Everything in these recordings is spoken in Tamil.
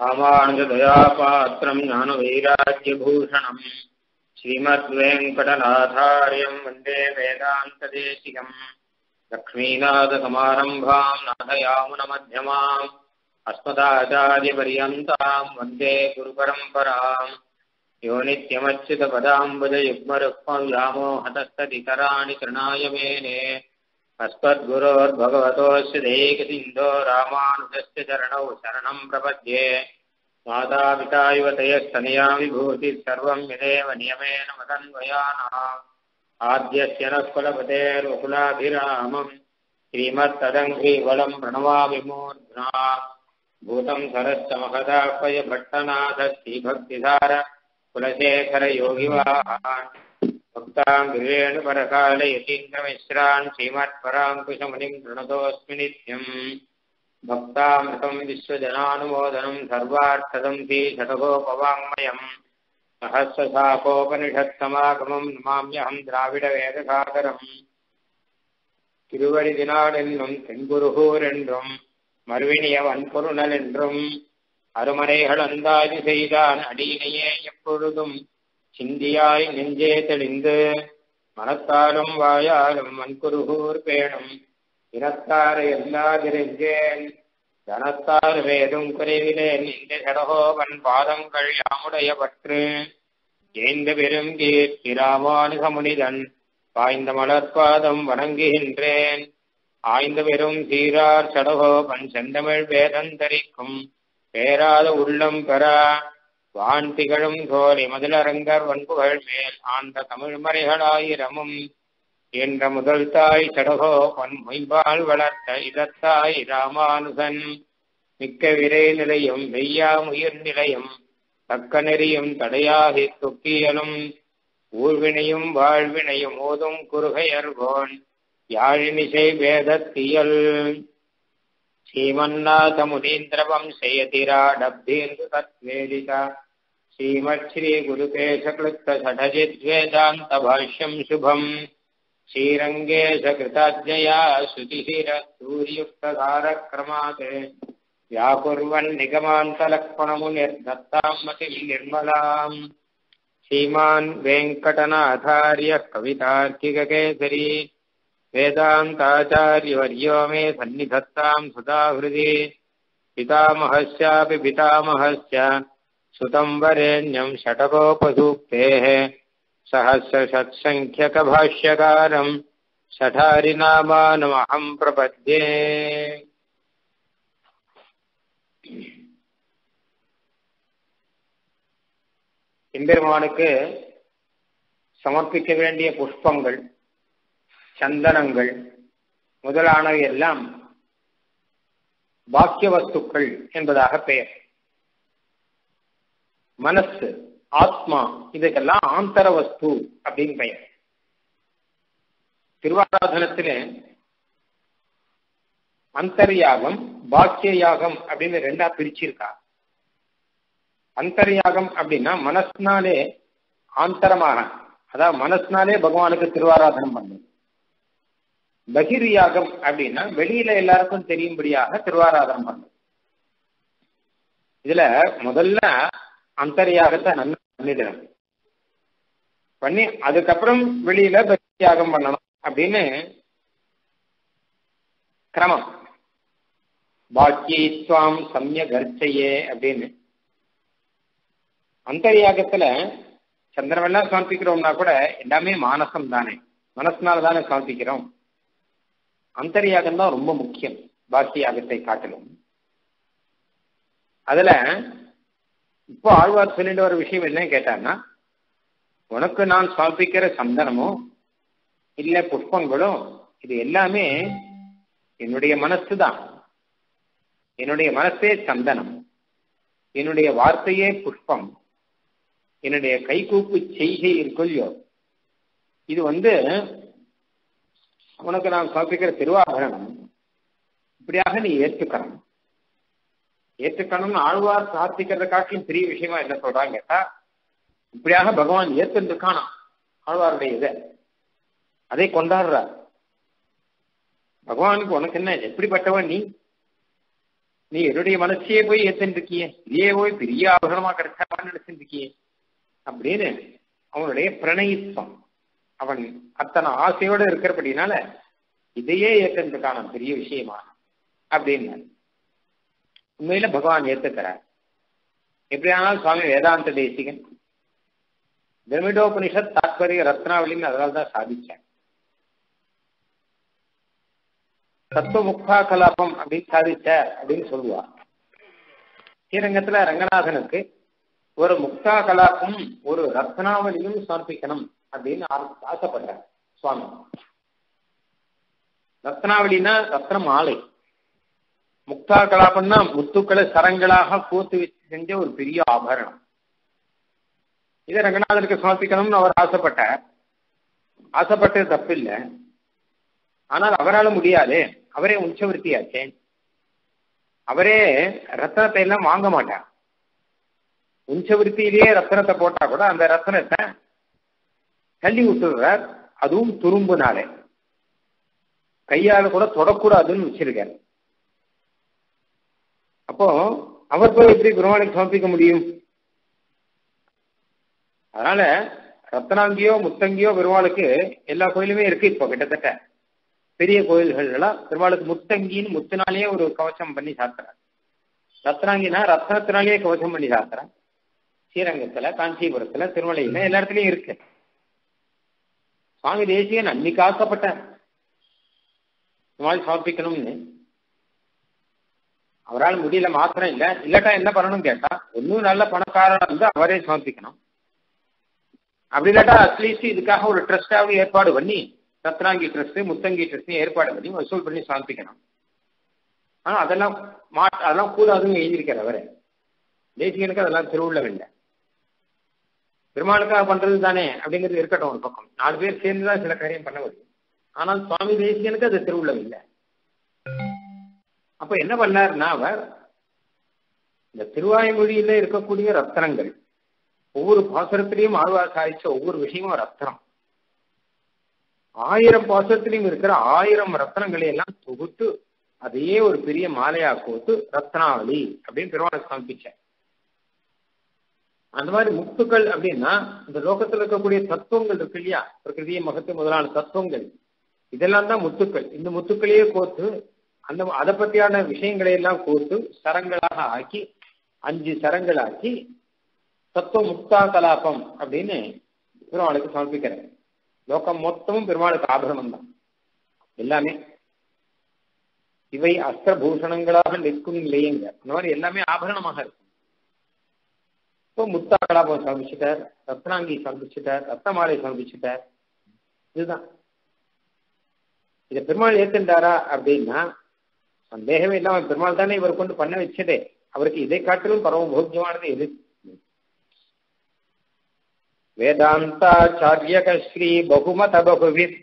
ராமானுஜதயாபாத்திரம் ஞானவைராக்கியபூஷணம் ஸ்ரீமத்வேங்கடநாதாரியம் வந்தே வேதாந்ததேசிகம் லக்ஷ்மீநாதசமாரம்பாம் நாதயாமுனமध्यமாம் अस्मदाचार्यपर्यन्ताम् वन्दे गुरुपरम्पराम् यो नित्यमच्युतपदाम्बुजयुग्मरुक्मव्यामोहतस्तदितराणि तृणाय मेने अस्मद्गुरोर्भगवतोऽस्य दैकसिन्धो रामानुजस्य चरणौ शरणम् प्रपद्ये मातापिता युवतयस्तनया विभूतिः सर्वम् यदेव नियमेन मदन्वयानाम् आद्यस्य नः कुलपतेर्वकुलाभिरामम् श्रीमत्तदङ्घ्रीवलम् प्रणवामि मूर्ध्ना भूतम् सरश्च महदाह्वय भट्टनाथ श्रीभक्तिधार कुलशेखरयोगिवाहान् भक्ताम् गिरेणुपरकाल यतीन्द्रमिश्रान् श्रीमत्पराङ्कुशमुनिम् प्रणतोऽस्मि नित्यम् भक्तामृतम् विश्वजनानुमोदनम् सर्वार्थदम् श्रीशतगोपवाङ्मयम् सहस्रशापोपनिषत्समागमम् नमाम्यहम् द्राविडवेदसागरम् திருவடிதினாடென்றும் தென்குருகூர் என்றும் மறுவினியவன் பொருணல் என்றும் அருமறைகள் அந்தாதி செய்தான் அடியினையே எப்பொழுதும் சிந்தியாய் நெஞ்சே தெளிந்து மனத்தாலும் வாயாலும் மண்குருகூர் பேணும் இனத்தார எல்லாதிருந்தேன் தனத்தார் வேதும் குறைவிலேன் இந்த சடகோவன் பாதங்கள் யாமுடைய பற்று ஏந்த பெரும் கீர்த்தி ராமானுகமுனிதன் பாய்ந்த மலர்பாதம் வணங்குகின்றேன் ஆய்ந்த பெரும் சீரார் சடகோபன் செந்தமிழ் வேதந்தரிக்கும் பேராத உள்ளம் பெற வான் திகழும் தோழி மதிலரங்கர் வன்புகள் மேல் ஆண்ட தமிழ் மறைகளாயிரமும் என்ற முதல் தாய் சடகோபன் மொய்பால் வளர்த்த இதத்தாய் ராமானுசன் மிக்க விரை நிலையும் வெய்யாமுயிர் நிலையும் தக்க நெறியும் தடையாகி தொக்கியலும் ஊழ்வினையும் வாழ்வினையும் ஓதும் குறுகையர்கோன் யாழினிசை வேதத்தியல் ஸ்ரீமன்னாத முனீந்திரவம் செய்யதிராடப்தீந்து தத்வேதித ஸ்ரீமத் ஸ்ரீ குருகேசகிருத்த சடஜித்வேதாந்த பாஷ்யம் சுபம் ஸ்ரீரங்கேಶ கிருதாஜயா ஸ்ருதிஹிர சூரியுக்ததாரக்ரமாத் व्याकुर्वन् निगमान्तलक्ष्मणमुनिर्दत्तां मतिं निर्मलाम् श्रीमान् वेङ्कटनाथार्य कवितार्किककेसरी वेदान्ताचार्यवर्यो मे सन्निधत्ताम् सुताहृदि पितामहस्यापि पितामहस्य सुतम् वरेण्यम् षटकोपसूक्तेः सहस्रषट्सङ्ख्यकभाष्यकारम् षठारिनामानमहम् प्रपद्ये எம்பெருமானுக்கு சமர்ப்பிக்க வேண்டிய புஷ்பங்கள் சந்தனங்கள் முதலானவை எல்லாம் பாக்கிய வஸ்துக்கள் என்பதாக பெயர் மனசு ஆத்மா இதுக்கெல்லாம் ஆந்தர வஸ்து அப்படின்னு பெயர் திருவாராதனத்திலே அந்தர்யாகம் பாக்கிய யாகம் அப்படின்னு ரெண்டா பிரிச்சிருக்கா அந்தர்யாகம் அப்படின்னா மனசுனாலே ஆந்தரமாக அதாவது மனசுனாலே பகவானுக்கு திருவாராதனம் பண்ணும் பகிர் யாகம் அப்படின்னா வெளியில எல்லாருக்கும் தெரியும்படியாக திருவாராதனம் பண்ணும் இதுல முதல்ல அந்தர்யாகத்தை நல்லா பண்ணிடணும் பண்ணி அதுக்கப்புறம் வெளியில பகிர் யாகம் பண்ணணும் அப்படின்னு கிரமம் பாக்கியத்வாம் சமய கர்ச்சையே அப்படின்னு அந்தரியாகத்துல சந்திரமெல்லாம் சமர்ப்பிக்கிறோம்னா கூட எல்லாமே மானசம் தானே மனசுனால தானே சமர்ப்பிக்கிறோம் அந்தரியாகம் தான் ரொம்ப முக்கியம் பாக்கி யாகத்தை காட்டிலும் அதுல இப்போ ஆழ்வார் சொல்லிட்டு ஒரு விஷயம் என்ன கேட்டான்னா உனக்கு நான் சமர்ப்பிக்கிற சந்தனமோ இல்ல புஷ்பங்களும் இது எல்லாமே என்னுடைய மனசு தான் என்னுடைய மனசே சந்தனம் என்னுடைய வார்த்தையே புஷ்பம் என்னுடைய கைகூப்பு செய்கை இருக்குல்லையோ இது வந்து உனக்கு நான் சமர்ப்பிக்கிற திருவாபரணம் இப்படியாக நீ ஏற்றுக்கணும் ஏற்றுக்கணும்னு ஆழ்வார் பிரார்த்திக்கிறத காட்டிலும் பெரிய விஷயமா என்ன சொல்றாங்க கேட்டா இப்படியாக பகவான் ஏற்றுக்கானா ஆழ்வாருடைய இதை அதை கொண்டாடுறார் பகவானுக்கு உனக்கு என்ன எப்படிப்பட்டவன் நீ நீ என்னுடைய மனசையே போய் ஏத்துட்டு இருக்கியே இதையே போய் பெரிய ஆபரணமா கிடைச்சான்னு நினைச்சுட்டு இருக்கியே அப்படின்னு அவனுடைய பிரணயித்வம் அவன் அத்தனை ஆசையோட இருக்கிறபடினால இதையே ஏற்றுறதுக்கான பெரிய விஷயமா அப்படின்னு உண்மையில பகவான் ஏத்துக்கிறார் எப்படியானாலும் சுவாமி வேதாந்த தேசிகன் பிரமிடோபனிஷத் தாத்பரிய ரத்னாவளின்னு அதனால தான் சாதிச்சேன் தத்துவ முக்தா கலாபம் அப்படின்னு சாதிச்ச அப்படின்னு சொல்லுவா ஸ்ரீரங்கத்துல ரங்கநாதனுக்கு ஒரு முக்தா கலாபம் ஒரு ரத்னாவளியும் சமர்ப்பிக்கணும் அப்படின்னு ஆசைப்பட்டார் சுவாமி ரத்னாவளினா ரத்ன மாலை முக்தா கலாபம்னா முத்துக்களை சரங்களாக கோத்து வச்சு செஞ்ச ஒரு பெரிய ஆபரணம் இதை ரங்கநாதனுக்கு சமர்ப்பிக்கணும்னு அவர் ஆசைப்பட்டார் ஆசைப்பட்டது தப்பில்லை ஆனால் அவரால் முடியாது அவரே உச்சவருத்தியாச்சே அவரே ரத்தனத்தை எல்லாம் வாங்க மாட்டார் உஞ்சவருத்தியிலேயே ரத்தனத்தை போட்டா கூட அந்த ரத்தனத்தை தள்ளி விட்டுறார் அதுவும் துரும்புனாலே கையால கூட தொடக்கூடாதுன்னு வச்சிருக்காரு அப்போ அவர் போய் எப்படி பெருமாளுக்கு சமர்ப்பிக்க முடியும் அதனால ரத்தனாங்கியோ முத்தங்கியோ பெருமாளுக்கு எல்லா கோயிலுமே இருக்கு இப்போ கிட்டத்தட்ட பெரிய கோயில்கள்லாம் பெருமாளுக்கு முத்தங்கின்னு முத்தினாலேயே ஒரு கவசம் பண்ணி சாத்துறார் ரத்னாங்கினா ரத்னத்தினாலேயே கவசம் பண்ணி சாத்துறான் ஸ்ரீரங்கத்துல காஞ்சிபுரத்துல திருமலையில எல்லா இடத்துலயும் இருக்கு சுவாமி தேசியன் அன்னைக்கு ஆசைப்பட்டார் இந்த மாதிரி சமர்ப்பிக்கணும்னு அவரால் முடியல மாத்திரம் இல்ல இல்லாட்டா என்ன பண்ணணும் கேட்டா ஒன்னும் நல்ல பணக்காரா இருந்து அவரே சமர்ப்பிக்கணும் அப்படி இல்லாட்டா அட்லீஸ்ட் இதுக்காக ஒரு ட்ரஸ்டாவது ஏற்பாடு பண்ணி ரத்னாங்கி ட்ரஸ்ட் முத்தங்கி ட்ரஸ்ட் ஏற்பாடு பண்ணி வசூல் பண்ணி சமர்ப்பிக்கணும் ஆனா அதெல்லாம் மா அதெல்லாம் கூடாதுன்னு எழுதியிருக்காரு அவரு தேசிகனுக்கு அதெல்லாம் திருவுள்ளம் இல்லை பெருமாளுக்காக பண்றது தானே அப்படிங்கிறது இருக்கட்டும் ஒரு பக்கம் நாலு பேர் சேர்ந்து தான் சில காரியம் பண்ண முடியும் ஆனால் சுவாமி தேசிகனுக்கு அது திருவுள்ளம் இல்லை அப்ப என்ன பண்ணார்னா அவர் இந்த திருவாய்மொழியில இருக்கக்கூடிய ரத்தனங்கள் ஒவ்வொரு பாசுரத்திலையும் ஆழ்வார் சாதிச்ச ஒவ்வொரு விஷயமும் ரத்தனம் ஆயிரம் பாசுரத்திலையும் இருக்கிற ஆயிரம் ரத்தனங்களை எல்லாம் தொகுத்து அதையே ஒரு பெரிய மாலையா கோத்து ரத்னாவளி அப்படின்னு பெருமாளுக்கு சமர்ப்பிச்சேன் அந்த மாதிரி முத்துக்கள் அப்படின்னா இந்த லோகத்தில் இருக்கக்கூடிய தத்துவங்கள் இருக்கு இல்லையா பிரகிருதிய மகத்து முதலான தத்துவங்கள் இதெல்லாம் தான் முத்துக்கள் இந்த முத்துக்களையே கோத்து அந்த அதை பத்தியான விஷயங்களை எல்லாம் கோத்து சரங்களாக ஆக்கி அஞ்சு சரங்களாக்கி தத்துவ முக்தா கலாபம் அப்படின்னு பெருமாளுக்கு சமர்ப்பிக்கிறேன் லோகம் மொத்தமும் பெருமாளுக்கு ஆபரணம் தான் எல்லாமே இவை அஸ்திரபூஷணங்களாக நிற்கும் நிலையங்க அந்த மாதிரி எல்லாமே ஆபரணமாக இருக்கும் இப்போ முத்தா கலாபம் சமர்ப்பிச்சிட்டார் ரத்னாங்கி சமர்ப்பிச்சிட்டார் ரத்தமாலை சமர்ப்பிச்சிட்டார் இதுதான் இதை பெருமாள் ஏத்துண்டாரா அப்படின்னா சந்தேகமே இல்லாம பெருமாள் தானே இவர் கொண்டு பண்ண வச்சதே அவருக்கு இதை காட்டிலும் பரம போக்கியமானது எது வேதாந்தாச்சாரியக ஸ்ரீ பகுமத பகுவித்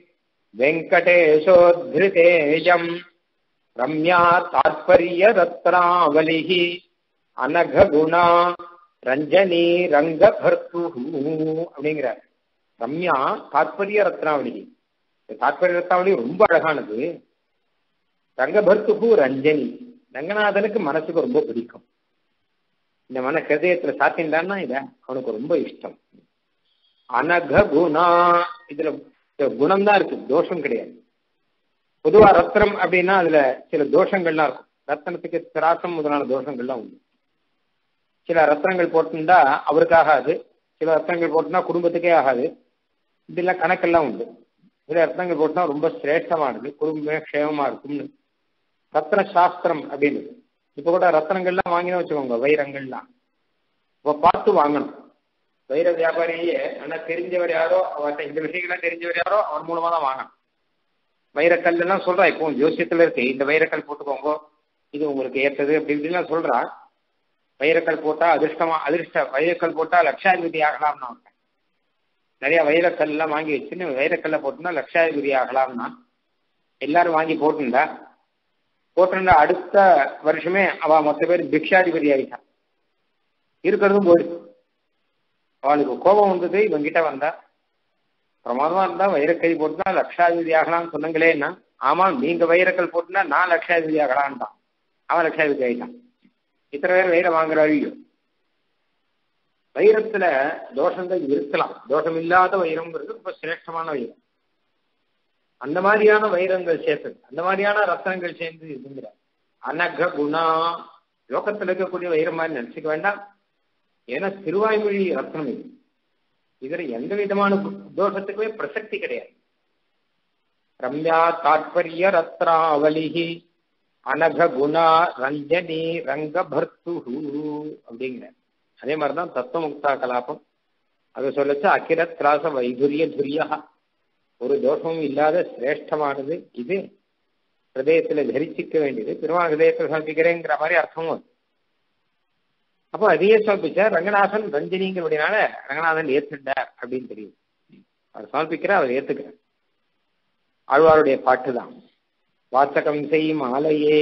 வெங்கடேஷோத்ருதேயம் ரம்யா தாத்பரிய ரத்னாவலிஹி அனகுணா ரஞ்சனி ரங்க பர்த்து அப்படிங்கிறார் ரம்யா தாத்பரிய ரத்னாவளி தாத்பரிய ரத்னாவளி ரொம்ப அழகானது ரங்கபர்த்துகு ரஞ்சனி ரங்கநாதனுக்கு மனசுக்கு ரொம்ப பிடிக்கும் இந்த மன ஹிருதயத்துல சாத்தின்றான்னா இத அவனுக்கு ரொம்ப இஷ்டம் அனக குணா இதுல குணம் தான் இருக்கு தோஷம் கிடையாது பொதுவா ரத்னம் அப்படின்னா அதுல சில தோஷங்கள்லாம் இருக்கும் ரத்தனத்துக்கு திராசம் முதலான தோஷங்கள்லாம் உண்டு சில ரத்னங்கள் போட்டிருந்தா அவருக்கு ஆகாது சில ரத்னங்கள் போட்டுனா குடும்பத்துக்கே ஆகாது இதெல்லாம் கணக்கெல்லாம் உண்டு சில ரத்னங்கள் போட்டுனா ரொம்ப சிரேஷ்டமானது குடும்பமே க்ஷேமமா இருக்கும்னு ரத்ன சாஸ்திரம் அப்படின்னு இப்போ கூட ரத்னங்கள்லாம் வாங்கினா வச்சுக்கோங்க வைரங்கள்லாம் இப்போ பார்த்து வாங்கணும் வைர வியாபாரியே ஆனா தெரிஞ்சவர் யாரோ அவர்கிட்ட இந்த விஷயங்கள்லாம் தெரிஞ்சவர் யாரோ அவர் மூலமா தான் வாங்கணும் வைரக்கல் எல்லாம் சொல்றா இப்போ ஜோசியத்துல இருக்கு இந்த வைரக்கல் போட்டுக்கோங்க இது உங்களுக்கு ஏற்றது அப்படி இப்படிலாம் சொல்றா வைரக்கல் போட்டா அதிர்ஷ்டமா அதிர்ஷ்ட வைரக்கல் போட்டா லட்சாதிபதி ஆகலாம்னா நிறைய வைரக்கல் எல்லாம் வாங்கி வச்சுன்னு வைரக்கல்ல போட்டுனா லட்சாதிபதி ஆகலாம்னா எல்லாரும் வாங்கி போட்டுண்டா போட்டிருந்தா அடுத்த வருஷமே அவ மொத்த பேர் பிக்ஷாதிபதி ஆகிட்டான் இருக்கிறதும் போயிடுச்சு அவளுக்கு கோபம் வந்தது இவங்கிட்ட வந்தா பிரமாதமா இருந்தா வைரக்கை போட்டுனா லட்சாதிபதி ஆகலாம்னு சொன்னங்களேன்னா ஆமா நீங்க வைரக்கல் போட்டுனா நான் லட்சாதிபதி ஆகலான்தான் அவன் லட்சாதிபதி ஆயிட்டான் இத்தனை பேர் வைரம் வாங்குற ஐயோ வைரத்துல தோஷங்கள் இருக்கலாம் தோஷம் இல்லாத வைரம்ங்கிறது ரொம்ப சிரேஷ்டமான வைரம் அந்த மாதிரியான வைரங்கள் சேர்த்தது அந்த மாதிரியான ரத்தனங்கள் சேர்ந்து இருக்குங்கிற அனக குணா லோகத்துல இருக்கக்கூடிய வைரம் மாதிரி நினைச்சுக்க வேண்டாம் ஏன்னா திருவாய்மொழி ரத்னம் இது இதுல எந்த விதமான தோஷத்துக்குமே பிரசக்தி கிடையாது ரம்யா தாற்பரிய ரத்னாவலிகி அனக குணா ரஞ்சனி ரங்க பர்த்து அப்படிங்கிற அதே மாதிரிதான் தத்துவமுக்தா கலாபம் அதை சொல்லச்சு அகிரத்ராச வைதுரிய துரியா ஒரு தோஷமும் இல்லாத சிரேஷ்டமானது இது ஹிருதயத்துல தரிசிக்க வேண்டியது பெருமாள் ஹிருதயத்தில் சமர்ப்பிக்கிறேங்கிற மாதிரி அர்த்தமும் அது அப்போ அதையே சமர்ப்பிச்சார் ரங்கநாதன் ரஞ்சனிங்கிறபடினால ரங்கநாதன் ஏத்துட்டார் அப்படின்னு தெரியும் அவர் சமர்ப்பிக்கிறார் அவர் ஏத்துக்கிறார் ஆழ்வாருடைய பாட்டு தான் வாசகம் செய்யும் ஆலையே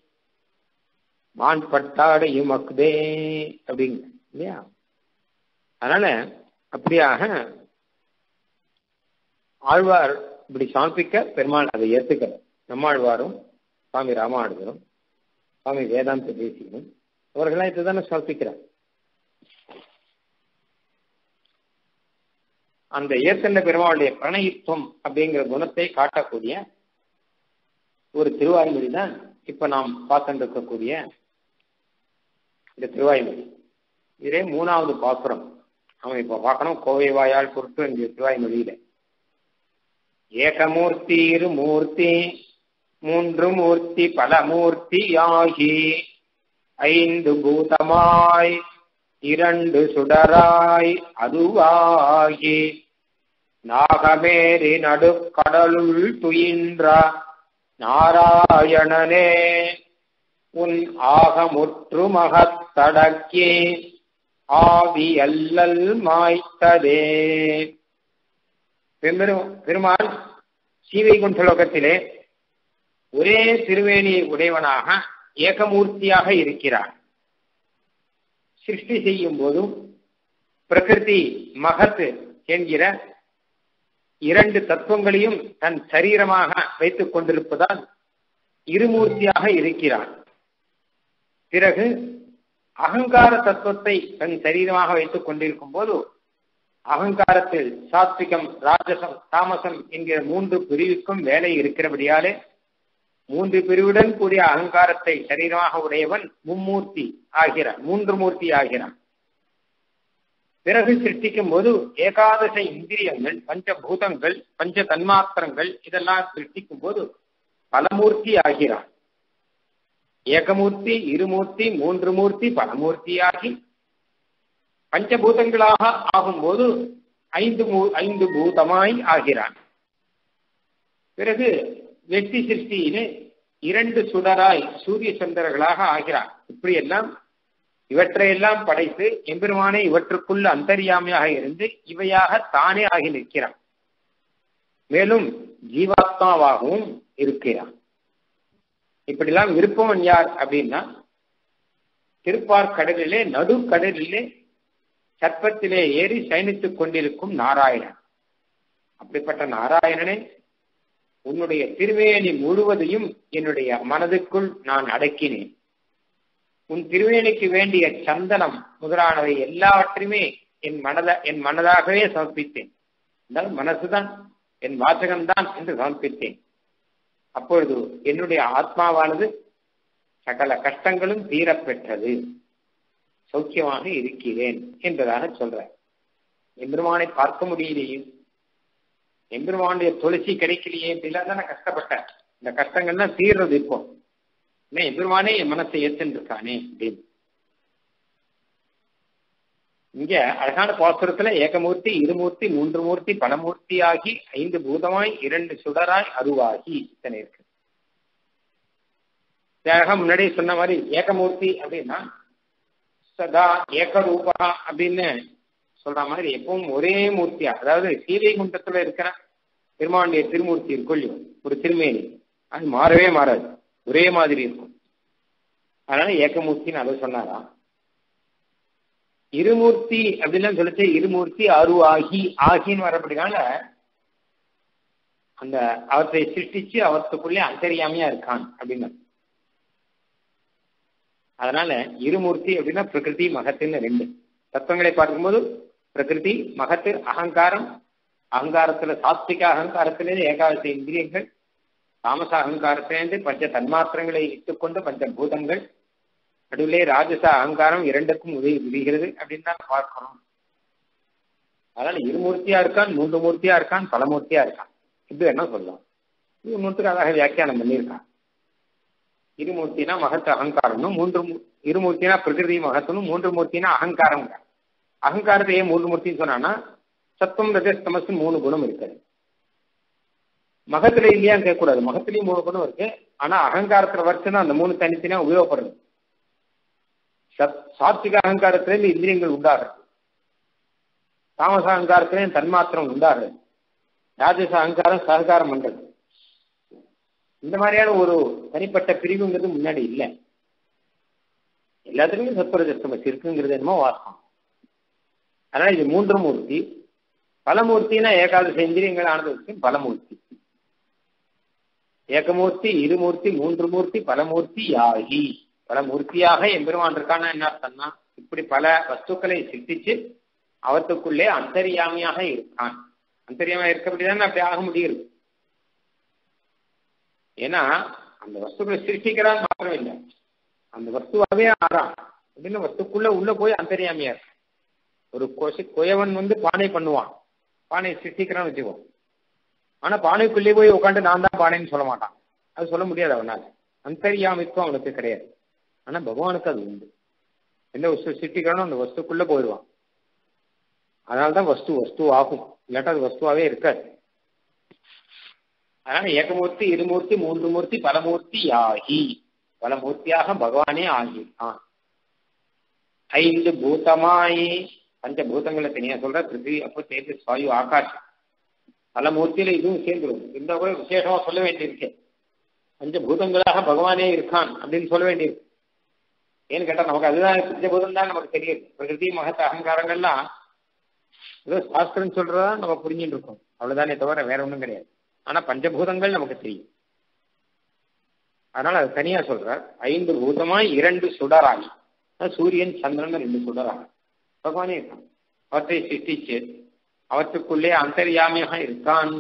மான் பட்டாடையும் அக்குதே அப்படிங்க இல்லையா அதனால அப்படியாக ஆழ்வார் இப்படி சமர்ப்பிக்க பெருமாள் அதை ஏத்துக்கிற நம்மாழ்வாரும் சுவாமி ராமானுஜரும் சுவாமி வேதாந்த தேசியனும் அவர்களாம் இதுதானே சமர்ப்பிக்கிறார் அந்த ஏற்கண்ட பெருமாளுடைய பிரணயித்துவம் அப்படிங்கிற குணத்தை காட்டக்கூடிய ஒரு திருவாய்மொழி தான் இப்ப நாம் பார்த்துட்டு இருக்கக்கூடிய இந்த திருவாய்மொழி இதே மூணாவது பாசுரம் அவன் இப்ப பார்க்கணும் கோவை வாயால் பொருட்டு இந்த திருவாய்மொழியில ஏகமூர்த்தி இருமூர்த்தி மூன்று மூர்த்தி பல மூர்த்தி ஆகி ஐந்து பூதமாய் இரண்டு சுடராய் அதுவாகி நாகமேறி நடுக்கடலுள் துயின்ற நாராயணனே உன் ஆகமுற்று மகத்தடக்கே ஆவி அல்லல் மாய்த்ததே பெருமாள் சீவைகுண்ட லோகத்திலே ஒரே திருவேணியை உடையவனாக ஏகமூர்த்தியாக இருக்கிறார் சிருஷ்டி செய்யும் போதும் பிரகிருதி மகத் என்கிற இரண்டு தத்துவங்களையும் தன் சரீரமாக வைத்துக் கொண்டிருப்பதால் இருமூர்த்தியாக இருக்கிறான் பிறகு அகங்கார தத்துவத்தை தன் சரீரமாக வைத்துக் கொண்டிருக்கும் போது அகங்காரத்தில் சாத்விகம் ராஜசம் தாமசம் என்கிற மூன்று பிரிவுக்கும் வேலை இருக்கிறபடியாலே மூன்று பிரிவுடன் கூடிய அகங்காரத்தை சரீரமாக உடையவன் மும்மூர்த்தி ஆகிறான் மூன்று மூர்த்தி ஆகிறான் பிறகு சிருஷ்டிக்கும் போது ஏகாதச இந்திரியங்கள் பஞ்சபூதங்கள் பஞ்ச தன்மாத்திரங்கள் இதெல்லாம் சிருஷ்டிக்கும் போது பலமூர்த்தி ஆகிறான் ஏகமூர்த்தி இருமூர்த்தி மூன்று மூர்த்தி பலமூர்த்தியாகி பஞ்சபூதங்களாக ஆகும்போது ஐந்து ஐந்து பூதமாய் ஆகிறான் பிறகு வெற்றி சிருஷ்டியிலே இரண்டு சுடராய் சூரிய சந்திரர்களாக ஆகிறான் இப்படியெல்லாம் இவற்றையெல்லாம் படைத்து எம்பெருமானே இவற்றுக்குள்ள அந்தரியாமையாக இருந்து இவையாக தானே ஆகி நிற்கிறான் மேலும் ஜீவாத்மாவாகவும் இருக்கிறான் இப்படிலாம் விருப்பவன் யார் அப்படின்னா திருப்பார் கடலிலே நடுக்கடலிலே சர்ப்பத்திலே ஏறி சயனித்துக் கொண்டிருக்கும் நாராயணன் அப்படிப்பட்ட நாராயணனே உன்னுடைய திருவேணி முழுவதையும் என்னுடைய மனதுக்குள் நான் அடக்கினேன் உன் திருவேணிக்கு வேண்டிய சந்தனம் முதலானவை எல்லாவற்றையுமே என் மனத என் மனதாகவே சமர்ப்பித்தேன் என்றால் மனசுதான் என் வாசகம்தான் என்று சமர்ப்பித்தேன் அப்பொழுது என்னுடைய ஆத்மாவானது சகல கஷ்டங்களும் தீரப்பெற்றது சௌக்கியமாக இருக்கிறேன் என்பதாக சொல்ற எம்பெருமானை பார்க்க முடியலையே எம்பெருமானுடைய துளசி கிடைக்கலையே இப்படிலாம் தானே கஷ்டப்பட்டேன் இந்த கஷ்டங்கள்லாம் தீர்றது இப்போ என்ன எம்பெருமானே என் மனசை ஏத்துன்னு இருக்கானே அப்படின்னு இங்க அழகான பாசுரத்துல ஏகமூர்த்தி இருமூர்த்தி மூன்று மூர்த்தி பலமூர்த்தி ஆகி ஐந்து பூதமாய் இரண்டு சுடராய் அருவாகி இத்தனை இருக்கு அழகா முன்னாடியே சொன்ன மாதிரி ஏகமூர்த்தி அப்படின்னா சதா ஏகரூபா அப்படின்னு சொல்ற மாதிரி எப்பவும் ஒரே மூர்த்தியா அதாவது சீதை குண்டத்துல இருக்கிற பெருமாண்டிய திருமூர்த்தி இருக்கும் ஒரு திருமேனி அது மாறவே மாறாது ஒரே மாதிரி இருக்கும் அதனால ஏகமூர்த்தின்னு அதை சொன்னாராம் இருமூர்த்தி அப்படின்லாம் சொல்லிச்சு இருமூர்த்தி அரு ஆகி ஆகின்னு வரப்படினால அந்த அவற்றை சிருஷ்டிச்சு அவற்றுக்குள்ளே அந்தரியாமையா இருக்கான் அப்படின்னு அதனால இருமூர்த்தி அப்படின்னா பிரகிருதி மகத்துன்னு ரெண்டு தத்துவங்களை பார்க்கும்போது பிரகிருதி மகத்து அகங்காரம் அகங்காரத்துல சாத்விக அகங்காரத்திலேருந்து ஏகாதசி இந்திரியங்கள் தாமச அகங்காரத்திலேருந்து பஞ்ச தன்மாத்திரங்களை இட்டுக்கொண்டு பஞ்ச பூதங்கள் நடுவிலே ராஜச அகங்காரம் இரண்டுக்கும் உதவி புரிகிறது அப்படின்னு தான் பார்க்கணும் அதனால இருமூர்த்தியா இருக்கான் மூன்று மூர்த்தியா இருக்கான் பல மூர்த்தியா இருக்கான் இப்படி என்ன சொல்லலாம் இது ஒன்றுக்கு அழகாக வியாக்கியானம் பண்ணியிருக்கான் இருமூர்த்தினா மகத்து அகங்காரம்னு மூன்று இருமூர்த்தினா பிரகிருதி மகத்துனும் மூன்று மூர்த்தினா அகங்காரம் அகங்காரத்தை ஏன் மூன்று மூர்த்தின்னு சொன்னான்னா சத்தம் ரஜஸ்தமஸ் மூணு குணம் இருக்குது மகத்துல இல்லையான்னு கேட்கக்கூடாது மகத்திலையும் மூணு குணம் இருக்கு ஆனா அகங்காரத்துல வச்சுன்னா அந்த மூணு தனித்தனியா உபயோகப்படுது சாத்விக அகங்காரத்திலேருந்து இந்திரியங்கள் உண்டாகிறது தாமச அகங்காரத்திலேயும் தன்மாத்திரம் உண்டாகிறது ராஜச அகங்காரம் சககாரம் பண்றது இந்த மாதிரியான ஒரு தனிப்பட்ட பிரிவுங்கிறது முன்னாடி இல்லை எல்லாத்துக்குமே சத்வரஜஸ்தமஸ் இருக்குங்கிறது என்னமோ வாசம் அதனால இது மூன்று மூர்த்தி பலமூர்த்தினா ஏகாதச இந்திரியங்கள் ஆனதுக்கு பலமூர்த்தி ஏகமூர்த்தி இருமூர்த்தி மூன்று மூர்த்தி பலமூர்த்தி யாகி பலமூர்த்தியாக எம்பெருமான் இருக்கான என்ன அர்த்தம்னா இப்படி பல வஸ்துக்களை சித்திச்சு அவற்றுக்குள்ளே அந்தரியாமியாக இருக்கான் அந்தரியாமா இருக்கப்படிதான் அப்படி ஆக முடியுது ஏன்னா அந்த வஸ்துக்களை சிருஷ்டிக்கிறான் மாத்திரம் இல்லை அந்த வஸ்துவாவே ஆறான் அப்படின்னு வஸ்துக்குள்ள உள்ள போய் அந்தரியாமியா இருக்கு ஒரு கொசு குயவன் வந்து பானை பண்ணுவான் பானை சிருஷ்டிக்கிறான்னு வச்சுக்கோ ஆனா பானைக்குள்ளே போய் உட்காந்து நான் தான் பானைன்னு சொல்ல மாட்டான் அது சொல்ல முடியாது அவனால அந்தரியாமித்துவம் அவனுக்கு கிடையாது ஆனா பகவானுக்கு அது உண்டு எந்த வஸ்து சிருஷ்டிக்கிறானோ அந்த வஸ்துக்குள்ள போயிடுவான் அதனால்தான் வஸ்து வஸ்து ஆகும் இல்லாட்டா அது வஸ்துவாவே இருக்காது அதனால ஏகமூர்த்தி இருமூர்த்தி மூன்று மூர்த்தி பலமூர்த்தி யாகி பலமூர்த்தியாக பகவானே ஆகியிருக்கான் ஐந்து பூதமாய் பஞ்சபூதங்களை தனியா சொல்ற பிருத்திவி அப்போ சேர்த்து சுவாயு ஆகாஷம் பல மூர்த்தியில இதுவும் சேர்ந்துடும் இந்த கூட விசேஷமா சொல்ல வேண்டியிருக்கு பஞ்சபூதங்களாக பகவானே இருக்கான் அப்படின்னு சொல்ல வேண்டியிருக்கு ஏன்னு கேட்டா நமக்கு அதுதான் பஞ்சபூதம் தான் நமக்கு தெரியுது பிரகிருதி மகத்த அகங்காரங்கள்லாம் ஏதோ சாஸ்திரம் சொல்றதா நம்ம புரிஞ்சுட்டு இருக்கோம் அவ்வளவுதானே தவிர வேற ஒன்றும் கிடையாது ஆனா பஞ்சபூதங்கள் நமக்கு தெரியும் அதனால அது தனியா சொல்றார் ஐந்து பூதமாய் இரண்டு சுடராய் சூரியன் சந்திரன் ரெண்டு சுடராய் பகவானே இருக்கான் அவற்றை சிருஷ்டிச்சு அவற்றுக்குள்ளே அந்தர்யாமியாக இருக்கான்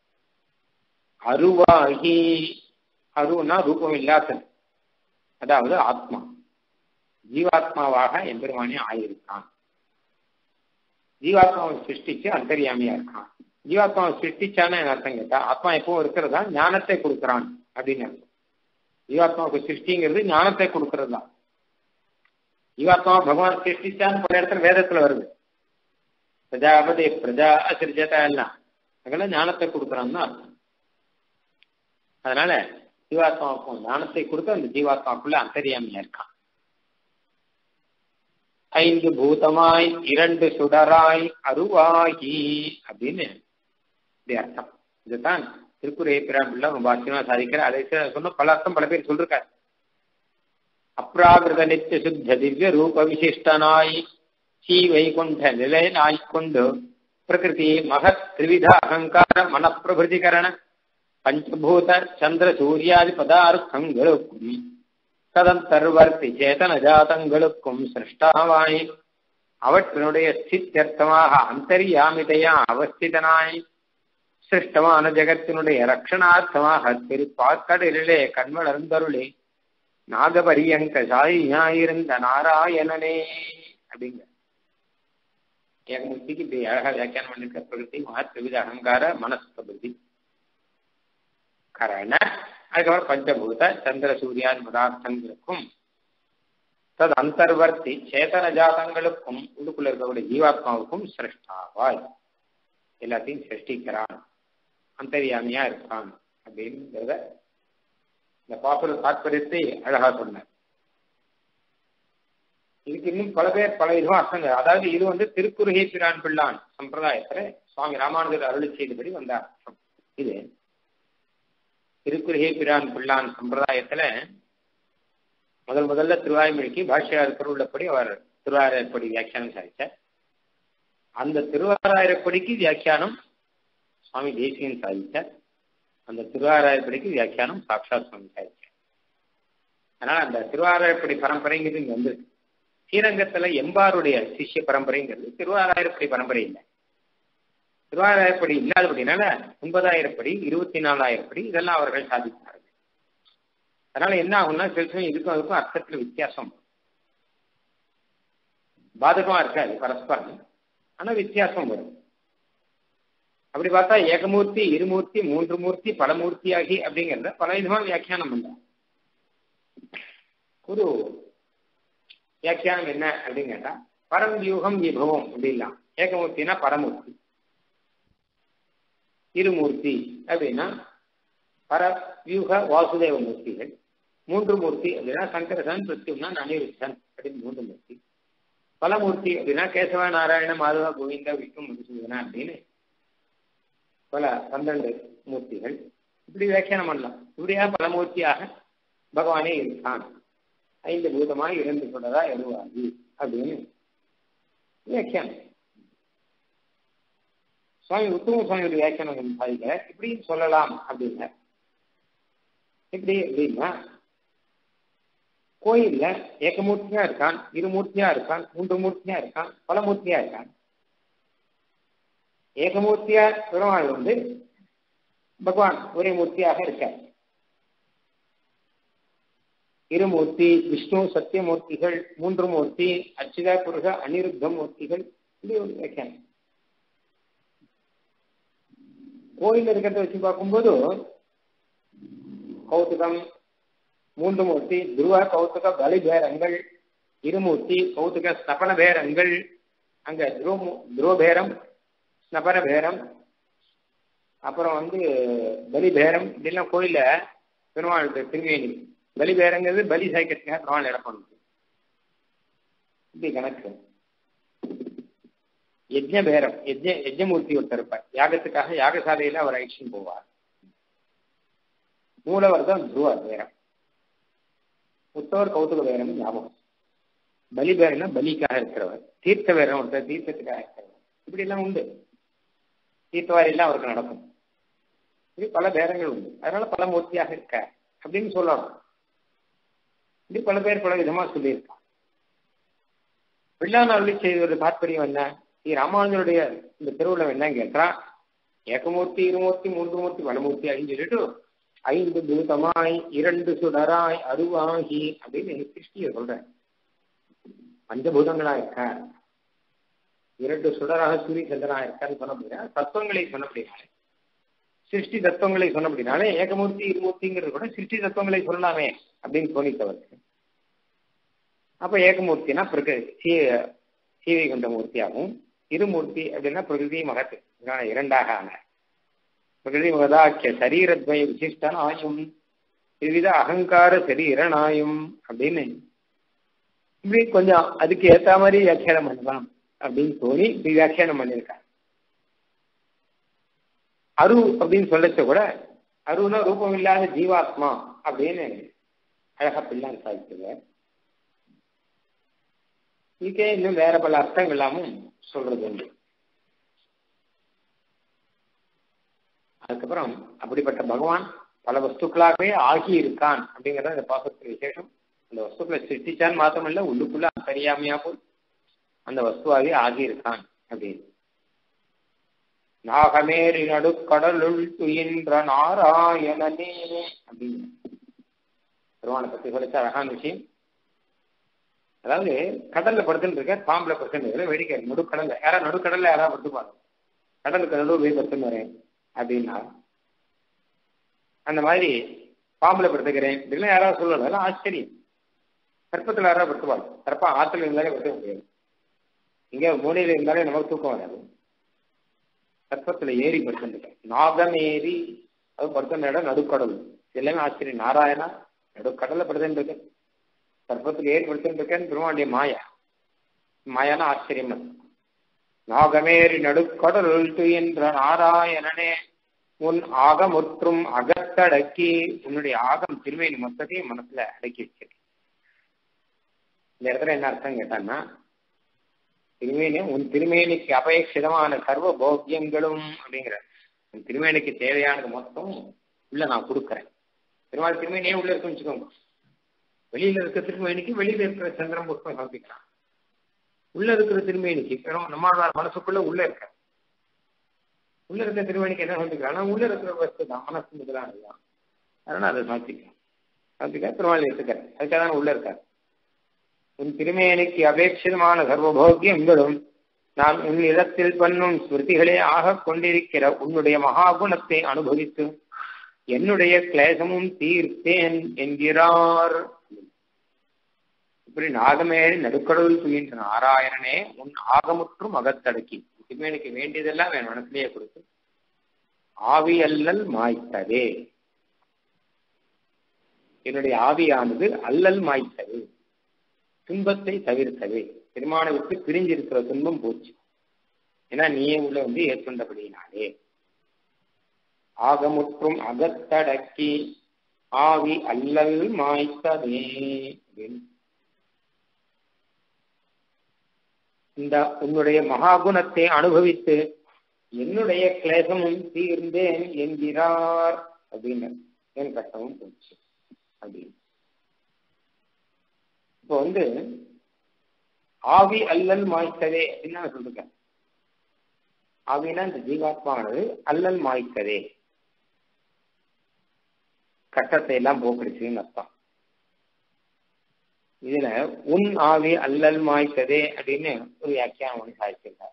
அருவாகி அருன்னா ரூபம் இல்லாதது அதாவது ஆத்மா ஜீவாத்மாவாக எம்பெருமானே ஆயிருக்கான் ஜீவாத்மாவை சிருஷ்டிச்சு அந்தர்யாமியா இருக்கான் ஜீவாத்மாவை சிருஷ்டிச்சான்னு அர்த்தம் கேட்டா ஆத்மா எப்பவும் இருக்கிறதா ஞானத்தை கொடுக்குறான் அப்படின்னு அர்த்தம் ஜீவாத்மாவுக்கு சிருஷ்டிங்கிறது ஞானத்தை கொடுக்கறது தான் ஜீவாத்மா பகவான் சிருஷ்டிச்சான்னு பல இடத்துல வேதத்துல வருது பிரஜாபதி பிரஜா அசிர்ஜதா எல்லாம் அதெல்லாம் ஞானத்தை கொடுக்குறான்னு அர்த்தம் அதனால ஜீவாத்மாவுக்கும் ஞானத்தை கொடுத்து அந்த ஜீவாத்மாக்குள்ள அந்தரியாமியா இருக்கான் ஐந்து பூதமாய் இரண்டு சுடராய் அருவாகி அப்படின்னு இது அர்த்தம் இதுதான் திருக்குறை பிராபிள்ள ரொம்ப ஆச்சரியமா சாதிக்கிற அதை சொன்ன பல அர்த்தம் பல பேர் சொல்லிருக்காரு அப்ராகிருத நித்திய சுத்த திவ்ய ரூப விசிஷ்டனாய் ஸ்ரீ வைகுண்ட நிலையனாய் கொண்டு பிரகிருதி மகத் திரிவித அகங்கார மனப்பிரபிருதிகரண பஞ்சபூத சந்திர சூரியாதி பதார்த்தங்களுக்கும் ததந்தர்வர்த்தி சேதன ஜாதங்களுக்கும் சிருஷ்டாவாய் அவற்றினுடைய ஸ்தித்தியர்த்தமாக அந்தரியாமிதையா அவஸ்திதனாய் சிருஷ்டமான ஜெகத்தினுடைய ரட்சணார்த்தமாக திருப்பாக்கடலிலே கண்வளர்ந்தருளே நாகபரியங்க சாயியாயிருந்த நாராயணனே அப்படிங்க ஏகமூர்த்திக்கு இப்படி அழகா வியாக்கியானம் பண்ணிருக்க பிரகிருதி மகத்வித அகங்கார மனஸ்பிரபுதி கரண அதுக்கப்புறம் பஞ்சபூத சந்திர சூரியாதி பதார்த்தங்களுக்கும் தது அந்தர்வர்த்தி சேதன ஜாதங்களுக்கும் உள்ளுக்குள்ள இருக்கக்கூடிய ஜீவாத்மாவுக்கும் சிருஷ்டாவாய் எல்லாத்தையும் சிருஷ்டிக்கிறான் அந்தரியாமியா இருக்கான் அப்படிங்கிறத இந்த பாசுர தாற்பயத்தை அழகா சொன்னார் இதுக்கு இன்னும் பல பேர் பல விதமா அர்த்தங்கள் அதாவது இது வந்து திருக்குறுகை பிரான் பிள்ளான் சம்பிரதாயத்துல சுவாமி ராமானுஜர் அருளி செய்தபடி வந்த அர்த்தம் இது திருக்குறுகை பிரான் பிள்ளான் சம்பிரதாயத்துல முதல் முதல்ல திருவாய்மொழிக்கு பாஷ்யார் திருவுள்ளப்படி அவர் திருவாரப்படி வியாக்கியானம் சாதிச்சார் அந்த திருவாராயிரப்படிக்கு வியாக்கியானம் சுவாமி தேசியன் சாதிச்சார் அந்த திருவாராயப்படிக்கு வியாக்கியானம் சாட்சாத் சுவாமி சாதிச்சார் அதனால அந்த திருவாராயப்படி பரம்பரைங்கிறது இங்க வந்து ஸ்ரீரங்கத்துல எம்பாருடைய சிஷ்ய பரம்பரைங்கிறது திருவாராயிரப்படி பரம்பரை இல்லை திருவாராயிரப்படி இல்லாதபடினால ஒன்பதாயிரப்படி இருபத்தி நாலாயிரப்படி இதெல்லாம் அவர்கள் சாதித்தார்கள் அதனால என்ன ஆகும்னா சில சமயம் இதுக்கும் அதுக்கும் அர்த்தத்துல வித்தியாசம் பாதகமா இருக்காது பரஸ்பரம் ஆனா வித்தியாசம் வரும் அப்படி பார்த்தா ஏகமூர்த்தி இருமூர்த்தி மூன்று மூர்த்தி பலமூர்த்தி ஆகி அப்படிங்கிறத பல விதமா வியாக்கியானம் பண்றாங்க ஒரு வியாக்கியானம் என்ன அப்படின்னு கேட்டா பரம் வியூகம் விபவம் அப்படின்லாம் ஏகமூர்த்தினா பரமூர்த்தி இருமூர்த்தி அப்படின்னா பர வியூக வாசுதேவ மூர்த்திகள் மூன்று மூர்த்தி அப்படின்னா சங்கரசன் பிரத்யும்னா அனிருத்தன் அப்படின்னு மூன்று மூர்த்தி பலமூர்த்தி அப்படின்னா கேசவ நாராயண மாதவ கோவிந்த விஷ்ணு மதுசூதனா அப்படின்னு பல பன்னெண்டு மூர்த்திகள் இப்படி வியாக்கியானம் பண்ணலாம் இப்படியா பலமூர்த்தியாக பகவானே இருக்கான் ஐந்து பூதமாய் இருந்து கொண்டதா எதுவாகி அப்படின்னு வியாக்கியானம் சுவாமி உத்தம சுவாமியோட வியாக்கியானம் சாதிக்க இப்படி சொல்லலாம் அப்படிங்க எப்படி அப்படின்னா கோயில்ல ஏகமூர்த்தியா இருக்கான் இருமூர்த்தியா இருக்கான் மூன்று மூர்த்தியா இருக்கான் பல மூர்த்தியா இருக்கான் ஏகமூர்த்தியா பெருமாள் வந்து பகவான் ஒரே மூர்த்தியாக இருக்க இருமூர்த்தி விஷ்ணு சத்தியமூர்த்திகள் மூன்று மூர்த்தி அச்சுத புருஷ அனிருத்த மூர்த்திகள் இப்படி ஒரு வியாக்கியானம் கோயில் இருக்கிறத வச்சு பார்க்கும்போது கௌதுகம் மூன்று மூர்த்தி துருவ கௌதுக பலி பேரங்கள் இருமூர்த்தி கௌதுக ஸ்தபன பேரங்கள் அங்க துருவ துருவபேரம் ஸ்னபன பேரம் அப்புறம் வந்து பலி பேரம் இப்படிலாம் கோயில பெருமாள் திருமேனி பலி பேரங்கிறது பலி சாய்க்கிறதுக்காக பெருமாள் இடம் இப்படி கணக்கு யஜ்ஞ பேரம் யஜ்ஞ யஜ்ஞமூர்த்தி ஒருத்தர் இருப்பார் யாகத்துக்காக யாகசாலையில அவர் ஐஷன் போவார் மூலவர் தான் துருவ பேரம் உத்தவர் கௌதுக பேரம் ஞாபகம் பலி பேரம்னா பலிக்காக இருக்கிறவர் தீர்த்த பேரம் ஒருத்தர் தீர்த்தத்துக்காக இருக்கிறவர் இப்படி எல்லாம் உண்டு தீர்த்தவாரியெல்லாம் அவருக்கு நடக்கும் இப்படி பல பேரங்கள் உண்டு அதனால பல மூர்த்தியாக இருக்க அப்படின்னு சொல்லலாம் இப்படி பல பேர் பல விதமா சொல்லியிருக்கான் பிள்ளான் அருளி செய்வது தாற்பயம் என்ன ஸ்ரீ ராமானுஜருடைய இந்த திருவிழா என்னன்னு கேட்டா ஏகமூர்த்தி இருமூர்த்தி மூன்று மூர்த்தி வடமூர்த்தி அப்படின்னு சொல்லிட்டு ஐந்து பூதமாய் இரண்டு சுடராய் அருவாகி அப்படின்னு கிருஷ்ணிய சொல்றேன் பஞ்சபூதங்களா இருக்க இரண்டு சுடராக சூரிய சந்திரனா இருக்கான்னு சொன்ன அப்படின்னா தத்துவங்களை சொன்னபடினாலே சிருஷ்டி தத்துவங்களை சொன்னபடினாலே ஏகமூர்த்தி இருமூர்த்திங்கிறது கூட சிருஷ்டி தத்துவங்களை சொல்லலாமே அப்படின்னு தோணித்தவருக்கு அப்ப ஏகமூர்த்தினா பிரகிருதி சீவை கொண்ட மூர்த்தியாகவும் இருமூர்த்தி அப்படின்னா பிரகிருதி மகத்து இரண்டாக ஆன பிரகிருதி மகதாக்கிய சரீரத்வய விசிஷ்டனாயும் விவித அகங்கார சரீரனாயும் அப்படின்னு இப்படி கொஞ்சம் அதுக்கு ஏத்த மாதிரி வியாக்கியானம் பண்ணலாம் அப்படின்னு தோணி இப்படி வியாக்கியானம் பண்ணியிருக்காங்க அரு அப்படின்னு சொல்லச்ச கூட அருனா ரூபம் இல்லாத ஜீவாத்மா அப்படின்னு அழகா பிள்ளான் சாதிச்சது இதுக்கே இன்னும் வேற பல அர்த்தங்கள் எல்லாமும் சொல்றது உண்டு அதுக்கப்புறம் அப்படிப்பட்ட பகவான் பல வஸ்துக்களாகவே ஆகி இருக்கான் அப்படிங்கறது இந்த பாசத்துக்கு விசேஷம் அந்த வஸ்துக்களை சிருஷ்டிச்சான்னு மாத்திரம் இல்ல உள்ளுக்குள்ள தெரியாமையா போய் அந்த வஸ்துவாகவே ஆகி இருக்கான் அப்படின்னு நாகமேறி நடுக்கடலுள் துயின்ற நாராயணனே அப்படின்னு பெருமானை பத்தி சொல்லிச்ச அழகான விஷயம் அதாவது கடல்ல படுத்துன்னு இருக்க பாம்புல படுத்துன்னு வேடிக்கை நடுக்கடல்ல யாரா நடுக்கடல்ல யாராவது படுத்துப்பாங்க கடலுக்கு நடுவு போய் படுத்துன்னு வரேன் அப்படின்னா அந்த மாதிரி பாம்புல படுத்துக்கிறேன் இப்படிலாம் யாராவது சொல்லலாம் அதெல்லாம் ஆச்சரியம் கற்பத்துல யாராவது படுத்துப்பாங்க கற்பா ஆத்துல இருந்தாலே படுத்த முடியாது இங்க மூலையில இருந்தாலே நமக்கு தூக்கம் வராது கற்பத்துல ஏறி படுத்துருக்கேன் நாகம் ஏறி அது படுத்த இடம் நடுக்கடல் எல்லாமே ஆச்சரியம் நாராயணா நடுக்கடல்ல படுத்துட்டு இருக்கேன் கற்பத்தில் ஏறி படுத்துட்டு இருக்கேன் பெருமாண்டிய மாயா மாயான ஆச்சரியம் நாகமேறி நடுக்கடல் என்ற நாராயணனே உன் ஆகமுற்றும் அகத்தடக்கி உன்னுடைய ஆகம் திருமேனி மொத்தத்தையும் மனசுல அடக்கி வச்சிருக்கேன் இந்த இடத்துல என்ன அர்த்தம் கேட்டான்னா திருமேனி உன் திருமேனிக்கு அபேட்சிதமான சர்வ போக்கியங்களும் அப்படிங்கிற உன் திருமேனிக்கு தேவையானது மொத்தம் உள்ள நான் கொடுக்குறேன் பெருமாள் திருமேனியே உள்ள இருக்குன்னு வச்சுக்கோங்க வெளியில இருக்கிற திருமேனிக்கு வெளியில இருக்கிற சந்திரன் புஷ்பம் சமர்ப்பிக்கலாம் உள்ள இருக்கிற திருமேனிக்கு நம்ம மனசுக்குள்ள உள்ள இருக்க உள்ள இருக்கிற திருமேனிக்கு என்ன சமர்ப்பிக்கலாம் உள்ள இருக்கிற வஸ்து தான் மனசு முதலானதுதான் அதனால அதை சமர்ப்பிக்கலாம் சமர்ப்பிக்க திருமாவளி எடுத்துக்க அதுக்காக தான் உள்ள இருக்காரு உன் திருமேனிக்கு அபேட்சிதமான சர்வபோக்கியங்களும் நான் உன் இடத்தில் பண்ணும் ஸ்மிருதிகளே ஆக கொண்டிருக்கிற உன்னுடைய மகாகுணத்தை அனுபவித்து என்னுடைய கிளேசமும் தீர்த்தேன் என்கிறார் இப்படி நாகமேழி நடுக்கடவுள் துயின்ற நாராயணனே உன் ஆகமுற்றும் அகத்தடக்கி திருமேனிக்கு வேண்டியதெல்லாம் என் மனசுலயே கொடுத்து ஆவி அல்லல் மாய்த்ததே என்னுடைய ஆவியானது அல்லல் மாய்த்தது துன்பத்தை தவிர்த்தது பெருமானை விட்டு பிரிஞ்சிருக்கிற துன்பம் போச்சு ஏன்னா நீயே உள்ள வந்து ஏற்றுண்டபடியினாலே ஆகமுற்றும் அகத்தடக்கி ஆவி அல்லல் மாய்த்ததே இந்த உன்னுடைய மகாகுணத்தை அனுபவித்து என்னுடைய கிளேசமும் தீர்ந்தேன் என்கிறார் அப்படின்னு என் கஷ்டமும் போச்சு அப்படின்னு இப்போ வந்து ஆவி அல்லல் மாய்த்ததே அப்படின்னு நான் சொல்லிருக்கேன் ஆவினா இந்த ஜீவாத்மானது அல்லல் மாய்த்ததே கஷ்டத்தை எல்லாம் போக்கிடுச்சுன்னு அர்த்தம் இதுல உன் ஆவி அல்லல் மாய்த்ததே அப்படின்னு ஒரு வியாக்கியானம் ஒன்று சாதிச்சிருக்கார்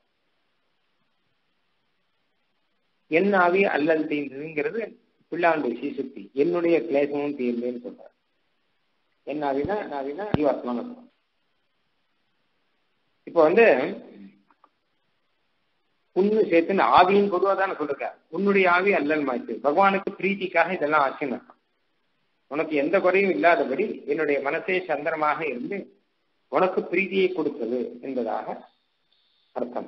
என் ஆவி அல்லல் தீர்ந்ததுங்கிறது பிள்ளாண்டு சீசுக்தி என்னுடைய கிளேசமும் தீர்ந்தேன்னு சொல்றார் என்ன ஆவினா ஆவினா ஜீவாத்மான்னு அர்த்தம் இப்போ வந்து புண்ணு சேர்த்துன்னு ஆவின்னு பொதுவாக தானே சொல்லிருக்க உன்னுடைய ஆவி அல்லல் மாய்த்து பகவானுக்கு பிரீத்திக்காக இதெல்லாம் ஆச்சுன்னு உனக்கு எந்த குறையும் இல்லாதபடி என்னுடைய மனசே சந்திரமாக இருந்து உனக்கு பிரீதியை கொடுத்தது என்பதாக அர்த்தம்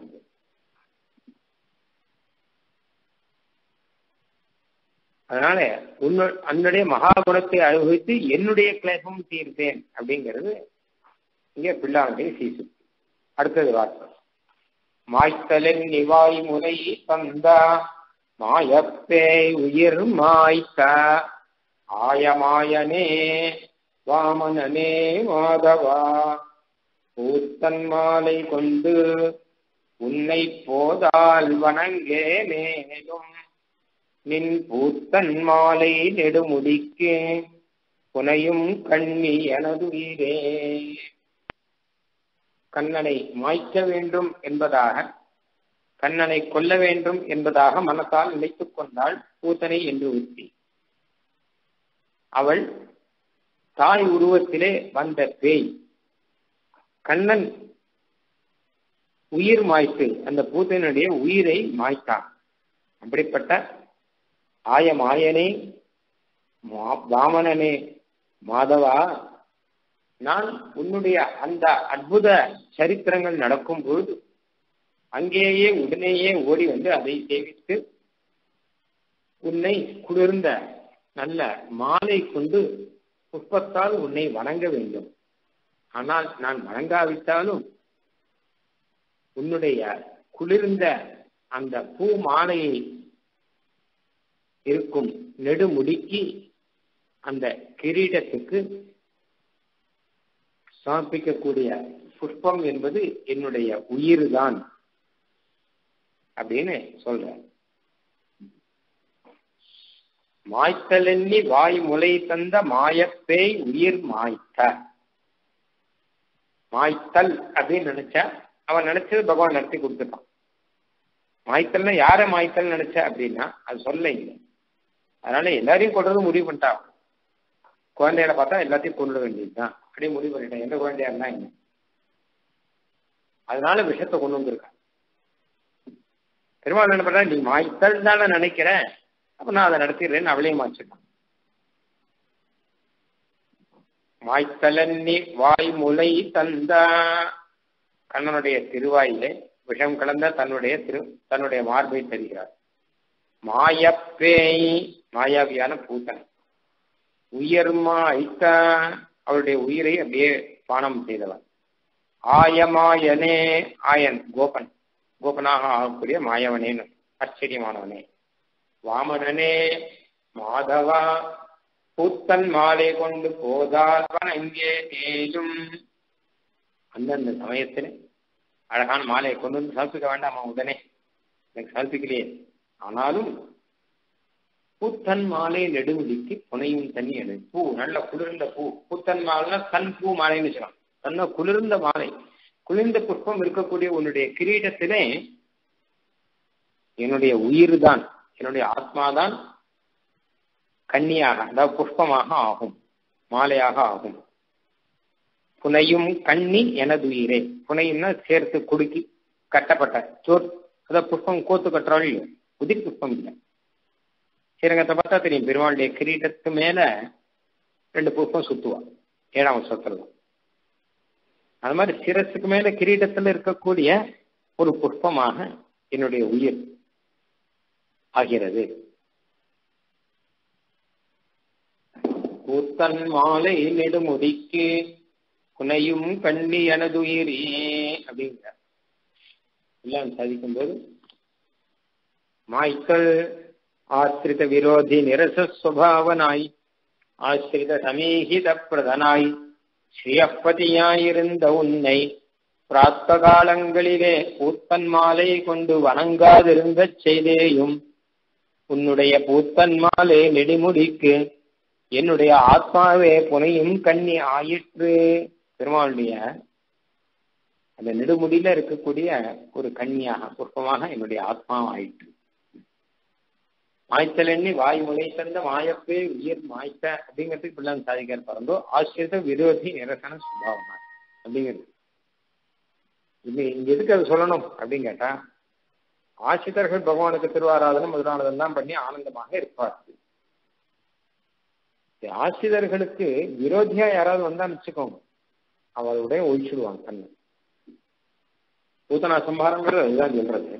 அதனால உன்னு அன்னுடைய மகாகுணத்தை அனுபவித்து என்னுடைய கிளேசமும் தீர்த்தேன் அப்படிங்கிறது இங்கே பிள்ளாவுடைய சீசு அடுத்தது வார்த்தை மாய்த்தலின் நிவாய் முறை தந்தா மாயப்பே உயிர் மாய்த்த ஆயமாயனே வாமனனே மாதவா பூத்தன் மாலை கொண்டு உன்னை போதால் வணங்கே மேலும் நின் பூத்தன் மாலை நெடுமுடிக்கு புனையும் கண்ணி எனதுயிரே கண்ணனை மாய்க்க வேண்டும் என்பதாக கண்ணனை கொல்ல வேண்டும் என்பதாக மனத்தால் நினைத்துக் கொண்டாள் பூத்தனை என்று உத்தி அவள் தாய் உருவத்திலே வந்த பேய் கண்ணன் உயிர் மாய்த்து அந்த பூத்தனுடைய உயிரை மாய்த்தான் அப்படிப்பட்ட ஆய மாயனே வாமனனே மாதவா நான் உன்னுடைய அந்த அற்புத சரித்திரங்கள் நடக்கும் பொழுது அங்கேயே உடனேயே ஓடி வந்து அதை சேவித்து உன்னை குளிர்ந்த நல்ல மாலை கொண்டு புஷ்பத்தால் உன்னை வணங்க வேண்டும் ஆனால் நான் வணங்காவிட்டாலும் உன்னுடைய குளிர்ந்த அந்த பூ மாலையை இருக்கும் நெடுமுடிக்கு அந்த கிரீடத்துக்கு சமர்ப்பிக்கக்கூடிய புஷ்பம் என்பது என்னுடைய உயிர் தான் அப்படின்னு சொல்ற மாய்த்தலெண்ணி வாய் முளை தந்த மாயப்பேய் உயிர் மாய்த்த மாய்த்தல் அப்படின்னு நினைச்சா அவன் நினைச்சது பகவான் நடத்தி கொடுத்துட்டான் மாய்த்தல்னா யார மாய்த்தல் நினைச்ச அப்படின்னா அது சொல்ல இல்லை அதனால எல்லாரையும் கொள்றது முடிவு பண்ணிட்டான் குழந்தைகளை பார்த்தா எல்லாத்தையும் கொண்டு வேண்டியதுதான் அப்படியே முடிவு பண்ணிட்டேன் எந்த குழந்தையா இருந்தா என்ன அதனால விஷத்தை கொண்டு வந்திருக்கான் பெருமாள் என்ன பண்ற நீ மாய்த்தல் தானே நினைக்கிறேன் அப்ப நான் அதை நடத்திடுறேன்னு அவளையும் மாச்சிட்டான் மாய்த்தலன்னி வாய் முளை தந்த கண்ணனுடைய திருவாயிலே விஷம் கலந்த தன்னுடைய திரு தன்னுடைய மார்பை தருகிறார் மாயப்பேய் மாயாவியான பூத்தன் உயர் மாய்த்த அவருடைய உயிரை அப்படியே பானம் செய்தவன் ஆயமாயனே ஆயன் கோபன் கோபனாக ஆகக்கூடிய மாயவனேன்னு ஆச்சரியமானவனே வாமனனே மாதவா பூத்தன் மாலை கொண்டு போதால் வணங்கே தேயும் அந்தந்த சமயத்துல அழகான மாலையை கொண்டு வந்து சமர்ப்பிக்க வேண்டாமா உடனே எனக்கு சமர்ப்பிக்கலையே ஆனாலும் பூத்தன் மாலை நெடுமுடிக்கு புனையும் தண்ணி எடு பூ நல்ல குளிர்ந்த பூ பூத்தன் மாலைனா கண் பூ மாலைன்னு சொல்லலாம் நல்ல குளிர்ந்த மாலை குளிர்ந்த புஷ்பம் இருக்கக்கூடிய உன்னுடைய கிரீடத்திலே என்னுடைய உயிர் தான் என்னுடைய ஆத்மாதான் கன்னியாக அதாவது புஷ்பமாக ஆகும் மாலையாக ஆகும் புனையும் கண்ணி எனது உயிரே புனையும்னா சேர்த்து குடுக்கி கட்டப்பட்ட சோர் அதாவது புஷ்பம் கோத்து கட்டுறாள் இல்லையோ உதிர் புஷ்பம் இல்லை ஸ்ரீரங்கத்தை பார்த்தா தெரியும் பெருமாளுடைய கிரீடத்து மேல ரெண்டு புஷ்பம் சுத்துவா ஏழாம் வருஷத்துல அது மாதிரி சிரசுக்கு மேல கிரீடத்துல இருக்கக்கூடிய ஒரு புஷ்பமாக என்னுடைய உயிர் ஆகிறது கூத்தன் மாலை நெடுமுடிக்கு குனையும் கண்ணி எனதுயிரே அப்படிங்கிற எல்லாம் சாதிக்கும் போது மாய்க்கள் ஆசிரித விரோதி நிரசஸ்வபாவனாய் ஆசிரித சமீகித பிரதனாய் ஸ்ரீயப்பதியாயிருந்த உன்னை பிராத்த காலங்களிலே பூத்தன் மாலை கொண்டு வணங்காதிருந்தச் செய்தேயும் உன்னுடைய பூத்தன் மாலை நெடுமுடிக்கு என்னுடைய ஆத்மாவே புனையும் கண்ணி ஆயிற்று பெருமாளுடைய அந்த நெடுமுடியில இருக்கக்கூடிய ஒரு கன்னியாக புஷ்பமாக என்னுடைய ஆத்மா ஆயிற்று மாய்த்தல் எண்ணி வாய் முளை தந்த மாயப்பே உயிர் மாய்த்த அப்படிங்கிறதுக்கு பிள்ளான் சாதிக்கார் பிறந்தோ ஆசிரியத்த விரோதி நிரசன சுபாவமா அப்படிங்கிறது இது இங்க எதுக்கு அதை சொல்லணும் அப்படின்னு கேட்டா ஆசிரியர்கள் பகவானுக்கு திருவாராதனம் முதலானதெல்லாம் பண்ணி ஆனந்தமாக இருப்பார்கள் ஆசிரியர்களுக்கு விரோதியா யாராவது வந்தா வச்சுக்கோங்க அவளுடைய ஒழிச்சுடுவாங்க கண்ணு பூத்தனா சம்பாரங்கிறது அதுதான் சொல்றது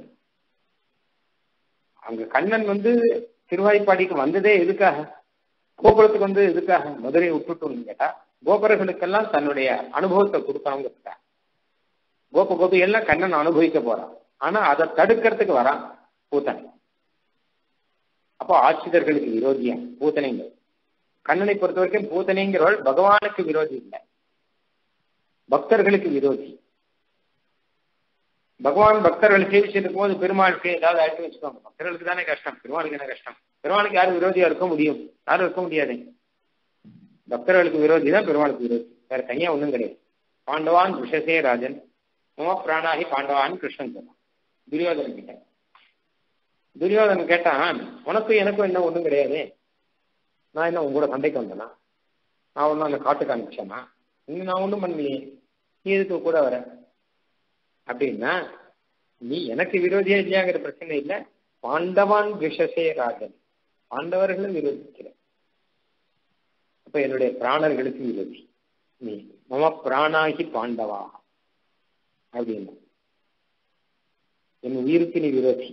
அங்க கண்ணன் வந்து திருவாய்ப்பாடிக்கு வந்ததே எதுக்காக கோபுரத்துக்கு வந்து எதுக்காக மதுரையை விட்டுட்டோம்னு கேட்டா கோபுரங்களுக்கெல்லாம் தன்னுடைய அனுபவத்தை கொடுக்கணுங்கிறதுக்காக கோப கோபி எல்லாம் கண்ணன் அனுபவிக்க போறான் ஆனா அதை தடுக்கிறதுக்கு வரான் பூத்தனை அப்போ ஆட்சிதர்களுக்கு விரோதியா பூத்தனைங்க கண்ணனை பொறுத்த வரைக்கும் பூத்தனைங்கிறவள் பகவானுக்கு விரோதி இல்லை பக்தர்களுக்கு விரோதி பகவான் பக்தர்கள் சேவிச்சிருக்கும் போது பெருமாளுக்கு ஏதாவது ஆயிட்டு வச்சுக்கோங்க பக்தர்களுக்கு தானே கஷ்டம் பெருமாளுக்கு என்ன கஷ்டம் பெருமாளுக்கு யாரும் விரோதியா இருக்க முடியும் யாரும் இருக்க முடியாது பக்தர்களுக்கு விரோதி தான் பெருமாளுக்கு விரோதி வேற தனியா ஒண்ணும் கிடையாது பாண்டவான் விஷசே ராஜன் மம பிராணாகி பாண்டவான் கிருஷ்ணன் சொன்னான் துரியோதனன் கிட்ட துரியோதனன் கேட்டான் உனக்கும் எனக்கும் என்ன ஒண்ணும் கிடையாது நான் என்ன உங்க கூட சண்டைக்கு வந்தேனா நான் ஒன்றும் அந்த காட்டுக்கு அனுப்பிச்சேனா இன்னும் நான் ஒன்றும் பண்ணலையே நீ எதுக்கு கூட வர அப்படின்னா நீ எனக்கு விரோதியா இல்லையாங்கிற பிரச்சனை இல்லை பாண்டவான் விஷசே ராஜன் பாண்டவர்களும் விரோதிக்கிற அப்ப என்னுடைய பிராணர்களுக்கு விரோதி நீ மம பிராணாகி பாண்டவா அப்படின்னு என் உயிருக்கு நீ விரோதி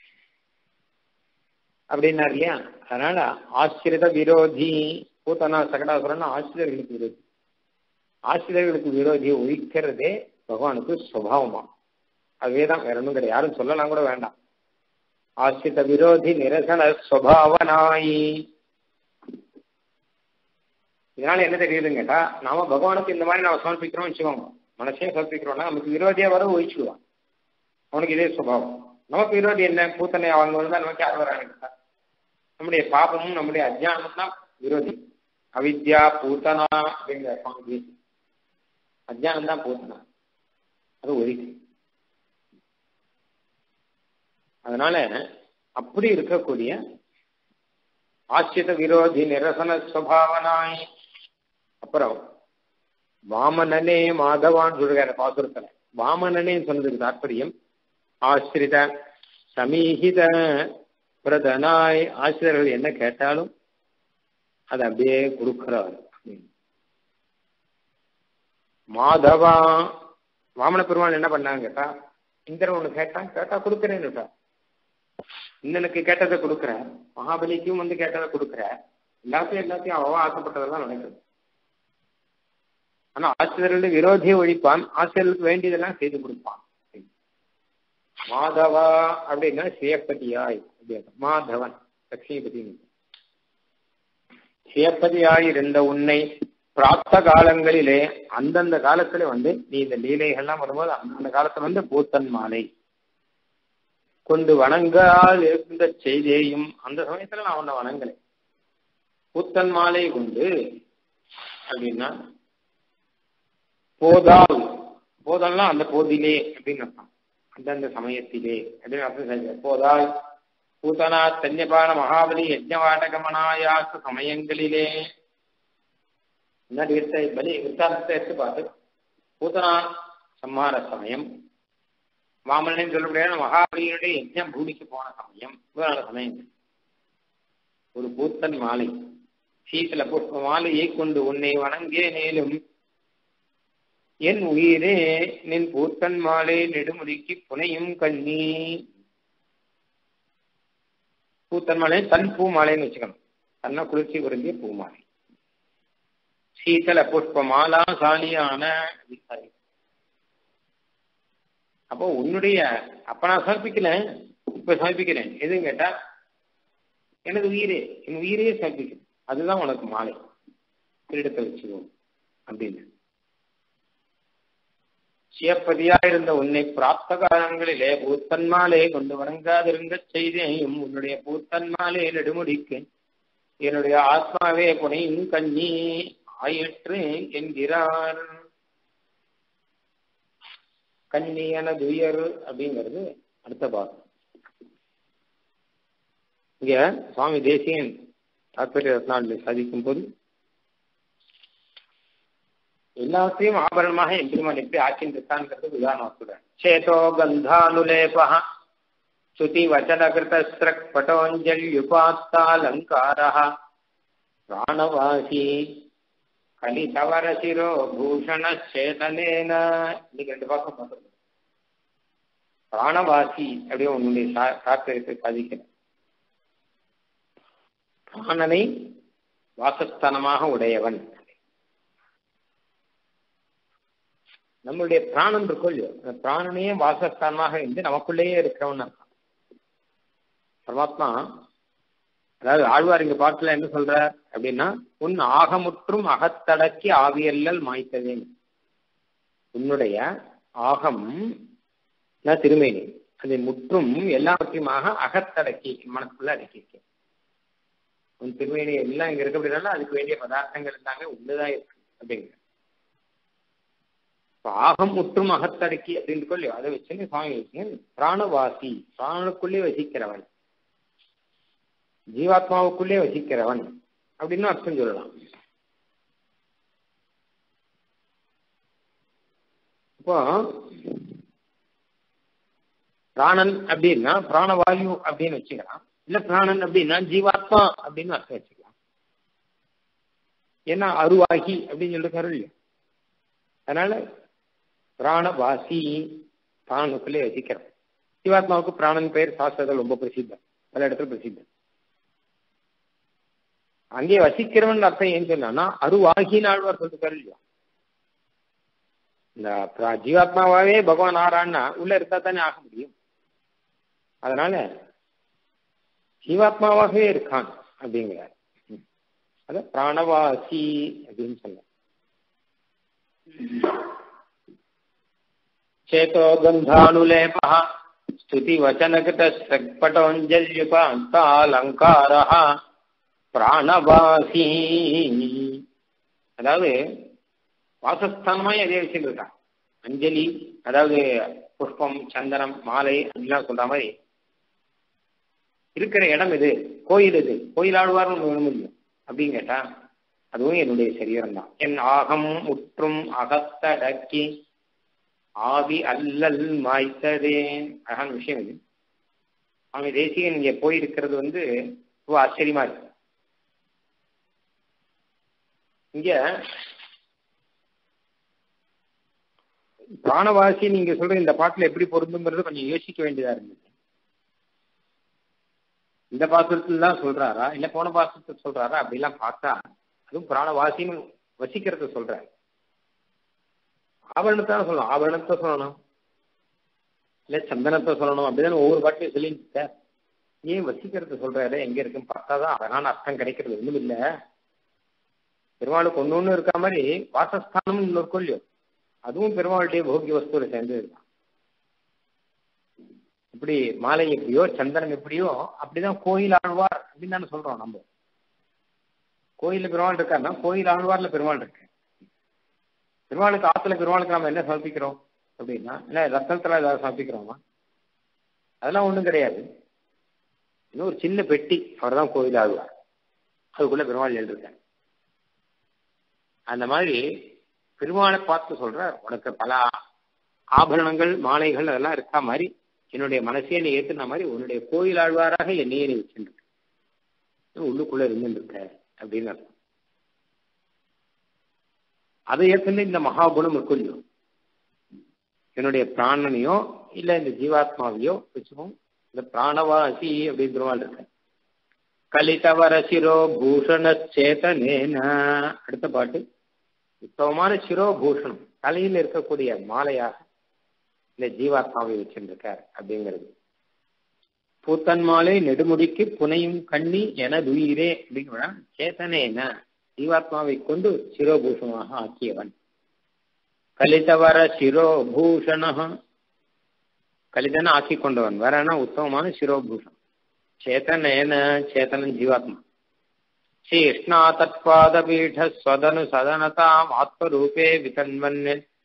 அப்படின்னாரு இல்லையா அதனால ஆசிரித விரோதி பூத்தனா சகடாசுரன் ஆசிரியர்களுக்கு விரோதி ஆசிரியர்களுக்கு விரோதியை ஒழிக்கிறதே பகவானுக்கு சுவாவமா அதுவே தான் வேற ஒன்றும் கிடையாது யாரும் சொல்லலாம் கூட வேண்டாம் ஆசிரித விரோதி நிரசன சுவாவனாய் இதனால என்ன தெரியுதுன்னு கேட்டா நாம பகவானுக்கு இந்த மாதிரி நாம சமர்ப்பிக்கிறோம் வச்சுக்கோங்க மனசையும் சமர்ப்பிக்கிறோம்னா நமக்கு விரோதியா வர ஒழிச்சுடுவான் அவனுக்கு இதே சுபாவம் நமக்கு விரோதி என்ன பூத்தனை அவங்க வந்து நமக்கு யார் வராங்க நம்முடைய பாபமும் நம்முடைய அஜானமும் தான் விரோதி அவித்யா பூத்தனா அப்படிங்கிற சுவாமி அஜானம் தான் பூத்தனா அது ஒழிக்கு அதனால அப்படி இருக்கக்கூடிய ஆசிரித விரோதி நிரசன சுவாவனாய் அப்புறம் வாமனனே மாதவான் சொல்றாரு பாசுரத்துல வாமனனே சொன்னதுக்கு தாற்பயம் ஆசிரித சமீகித பிரதனாய் ஆசிரியர்கள் என்ன கேட்டாலும் அதை அப்படியே கொடுக்கிறார் மாதவா வாமன பெருமாள் என்ன பண்ணாங்க கேட்டா இந்திரன் ஒண்ணு கேட்டான் கேட்டா கொடுக்குறேன்னு இந்தனுக்கு கேட்டதை கொடுக்குற மகாபலிக்கும் வந்து கேட்டதை கொடுக்குற எல்லாத்தையும் எல்லாத்தையும் அவன் ஆசைப்பட்டதெல்லாம் நடக்குது ஆனா ஆசிரியர்களுடைய விரோதியை ஒழிப்பான் ஆசிரியர்களுக்கு வேண்டியதெல்லாம் செய்து கொடுப்பான் மாதவா அப்படின்னா ஸ்ரீயப்பதியாய் அப்படி மாதவன் லட்சுமிபதி சிவப்பதியாயிருந்த உன்னை பிராப்த காலங்களிலே அந்தந்த காலத்துல வந்து நீ இந்த லீலைகள்லாம் வரும்போது அந்தந்த காலத்துல வந்து பூத்தன் மாலை கொண்டு வணங்கால் இருந்த செய்தியையும் அந்த சமயத்துல நான் உன்னை வணங்கலை பூத்தன் மாலை கொண்டு அப்படின்னா போதால் போதல்னா அந்த போதிலே அப்படின்னு அர்த்தம் அந்தந்த சமயத்திலே அப்படின்னு அர்த்தம் செஞ்ச போதால் பூதனா தன்யபான மகாபலி யஜ்ஞவாடகமனாயாச சமயங்களிலே முன்னாடி எடுத்த பலி வித்தாந்தத்தை எடுத்து பார்த்து பூதனா சம்மார சமயம் மாமல்லன் சொல்லக்கூடிய மகாபலியினுடைய யஜ்ஞம் பூமிக்கு போன சமயம் இவ்வளவு சமயங்கள் ஒரு பூத்தன் மாலை சீத்தல புஷ்ப மாலையை கொண்டு உன்னை வணங்கே மேலும் என் உயிரே நின் பூத்தன் மாலை நெடுமுடிக்கு புனையும் கண்ணி பூத்தன் மாலை தன் பூ மாலைன்னு வச்சுக்கணும் தன்னை குளிர்ச்சி பொருந்திய பூ மாலை சீத்தல புஷ்ப மாலா சாலியான அப்போ உன்னுடைய அப்ப நான் சமர்ப்பிக்கல இப்ப சமர்ப்பிக்கிறேன் எதுவும் கேட்டா எனது உயிரே என் உயிரே சமர்ப்பிக்கிறேன் அதுதான் உனக்கு மாலை கிரீடத்தை வச்சுக்கோ அப்படின்னு சியப்பதியா இருந்த உன்னை பிராப்த காலங்களிலே பூத்தன்மாலே கொண்டு வணங்காதிருங்க செய்தேயும் உன்னுடைய பூத்தன்மாலே நெடுமுடிக்கு என்னுடைய ஆத்மாவே புனையும் கண்ணி ஆயிற்று என்கிறார் கண்ணி எனது உயர் அப்படிங்கிறது அடுத்த பாகம் இங்க சுவாமி தேசியன் தாற்பரிய ரத்னாவில் சாதிக்கும் போது எல்லாத்தையும் ஆபரணமாக எம்பெருமான் எப்படி ஆக்கின்றிருக்கான்ங்கிறது உதாரணம் சொல்றேன் சேதோ கந்தானுலேபா ஸ்ருதி வச்சனகிருதஸ்ரக் பட்டோஞ்சல்யுபாத்தாலங்கார பிராணவாசி கலிதவர சிரோ பூஷண சேதனேன இன்னைக்கு ரெண்டு பக்கம் பார்க்கணும் பிராணவாசி அப்படியே உன்னுடைய சாத்திரத்தை சாதிக்கிறேன் பிராணனை வாசஸ்தானமாக உடையவன் நம்மளுடைய பிராணன் இருக்கும் இல்லையோ அந்த பிராணனையே வாசஸ்தானமாக இருந்து நமக்குள்ளேயே இருக்கிறவன் இருக்கான் பரமாத்மா அதாவது ஆழ்வார் இங்க பாட்டுல என்ன சொல்ற அப்படின்னா உன் ஆகமுற்றும் அகத்தடக்கி ஆவியல்லல் மாய்த்ததே உன்னுடைய ஆகம் திருமேனி அதை முற்றும் எல்லாவற்றையுமாக அகத்தடக்கி மனசுக்குள்ள அடக்கியிருக்கேன் உன் திருமேனி எல்லாம் இங்க இருக்க அப்படின்னா அதுக்கு வேண்டிய பதார்த்தங்கள் எல்லாமே உள்ளதான் இருக்கு அப்படிங்கிற ஆகம் முற்றும் அகத்தடக்கி அப்படின்னு சொல்லி அதை வச்சு சுவாமி வச்சுங்க பிராணவாசி பிராணனுக்குள்ளே வசிக்கிறவன் ஜீவாத்மாவுக்குள்ளே வசிக்கிறவன் அப்படின்னு அர்த்தம் சொல்லலாம் இப்போ பிராணன் அப்படின்னா பிராணவாயு அப்படின்னு வச்சுக்கலாம் இல்ல பிராணன் அப்படின்னா ஜீவாத்மா அப்படின்னு அர்த்தம் வச்சுக்கலாம் ஏன்னா அருவாகி அப்படின்னு சொல்லிருக்காரு இல்லையா அதனால பிராணவாசி பிராணுக்குள்ளே வசிக்கிறோம் ஜீவாத்மாவுக்கு பிராணன் பெயர் சாஸ்திரத்தில் ரொம்ப பிரசித்தம் பல இடத்துல பிரசித்தம் அங்கே வசிக்கிறவன் அர்த்தம் ஏன் சொன்னா அருவாகின்னு ஆழ்வார் சொல்லிருக்காரு இல்லையா இந்த ஜீவாத்மாவே பகவான் ஆறான்னா உள்ள இருந்தா தானே ஆக முடியும் அதனால ஜீவாத்மாவாகவே இருக்கான் அப்படிங்கிறார் அத பிராணவாசி அப்படின்னு சொல்ல சேதோ கந்தானுலேப ஸ்துதி வச்சனகிருத ஸ்ரக்பட்டோஞ்சல்யுபாந்தாலங்கார பிராணவாசி அதாவது வாசஸ்தானமாய் அதே வச்சுட்டு இருக்கான் அஞ்சலி அதாவது புஷ்பம் சந்தனம் மாலை அப்படிலாம் சொல்ற மாதிரி இருக்கிற இடம் இது கோயில் இது கோயில் ஆழ்வார்னு வேணும் இல்லையோ அப்படின்னு கேட்டா அதுவும் என்னுடைய சரீரம் தான் என் ஆகம் முற்றும் அகத்தடக்கி ஆவி அல்லல் மாய்த்ததே அழகான விஷயம் இது அவங்க தேசிகன் இங்க போயிருக்கிறது வந்து ரொம்ப ஆச்சரியமா இருக்கு இங்க பிராணவாசி நீங்க சொல்ற இந்த பாட்டுல எப்படி பொருந்துங்கிறது கொஞ்சம் யோசிக்க வேண்டியதா இருந்தது இந்த பாசுரத்துல தான் சொல்றாரா இல்ல போன பாசுரத்தை சொல்றாரா அப்படிலாம் பார்த்தா அதுவும் பிராணவாசின்னு வசிக்கிறத சொல்ற ஆபரணத்தை தான் சொல்லணும் ஆபரணத்தை சொல்லணும் இல்ல சந்தனத்தை சொல்லணும் அப்படிதான் ஒவ்வொரு பாட்டையும் சொல்லிட்டு ஏன் வசிக்கிறத சொல்றாரு எங்க இருக்குன்னு பார்த்தாதான் அழகான அர்த்தம் கிடைக்கிறது ஒண்ணும் இல்ல பெருமாளுக்கு ஒன்று ஒன்று இருக்க மாதிரி வாசஸ்தானம் இன்னொரு கொல்லியோ அதுவும் பெருமாளுடைய போகிய வஸ்துவில சேர்ந்தது தான் இப்படி மாலை எப்படியோ சந்திரன் எப்படியோ அப்படிதான் கோயில் ஆழ்வார் அப்படின்னு தானே சொல்றோம் நம்ம கோயில்ல பெருமாள் இருக்காருன்னா கோயில் ஆழ்வார்ல பெருமாள் இருக்கு பெருமாளுக்கு ஆத்துல பெருமாளுக்கு நம்ம என்ன சமர்ப்பிக்கிறோம் அப்படின்னா இல்ல ரத்தனத்துல ஏதாவது சமர்ப்பிக்கிறோமா அதெல்லாம் ஒண்ணும் கிடையாது இன்னும் ஒரு சின்ன பெட்டி அவர் தான் கோயில் ஆழ்வார் அதுக்குள்ள பெருமாள் எழுதிருக்காங்க அந்த மாதிரி பெருமாளை பார்த்து சொல்ற உனக்கு பல ஆபரணங்கள் மாலைகள் அதெல்லாம் இருக்கா மாதிரி என்னுடைய மனசையே நீ ஏத்துன மாதிரி உன்னுடைய கோயில் ஆழ்வாராக என்னையே நீ வச்சுருக்க உள்ளுக்குள்ள இருந்துருக்க அப்படின்னு அர்த்தம் அதை ஏற்கனவே இந்த மகாகுணம் இருக்கும் இல்லையோ என்னுடைய பிராணனையோ இல்ல இந்த ஜீவாத்மாவையோ வச்சுக்கோம் இந்த பிராணவாசி அப்படின்னு பெருமாள் இருக்க கலிதவர சிரோ பூஷண சேதனேன அடுத்த பாட்டு உத்தமமான சிரோபூஷணம் தலையில் இருக்கக்கூடிய மாலையாக இந்த ஜீவாத்மாவை வச்சிருந்திருக்கார் அப்படிங்கிறது பூத்தன் மாலை நெடுமுடிக்கு புனையும் கண்ணி எனதுயிரே அப்படிங்கிற சேத்தனேன ஜீவாத்மாவை கொண்டு சிரோபூஷணமாக ஆக்கியவன் கலிதவர சிரோபூஷண கலிதன ஆக்கி கொண்டவன் வேறனா உத்தமமான சிரோபூஷணம் சேத்தனேன சேத்தனன் ஜீவாத்மா शीर्ष्णा तत्पादपीठस्वदनु सदनताम् आत्मरूपे वितन्वन्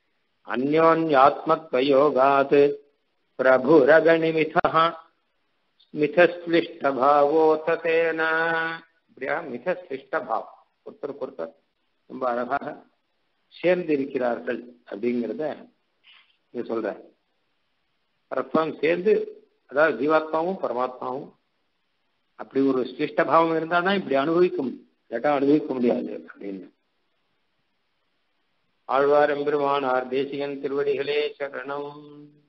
अन्योन्यात्मत्वयोगात् प्रभुरगणिमिथः மிதஸ்லிஷ்டபாவோத தேன இப்படியா மிதஸ்லிஷ்டபாவம் ஒருத்தருக்கு ஒருத்தர் ரொம்ப அழகாக சேர்ந்து இருக்கிறார்கள் அப்படிங்கிறத இது சொல்ற பரஸ்பரம் சேர்ந்து அதாவது ஜீவாத்மாவும் பரமாத்மாவும் அப்படி ஒரு சிருஷ்டபாவம் இருந்தால் தான் இப்படி அனுபவிக்க முடியும் இல்லாட்டா அனுபவிக்க முடியாது அப்படின்னு ஆழ்வார் எம்பெருமானார் தேசிகன் திருவடிகளே சரணம்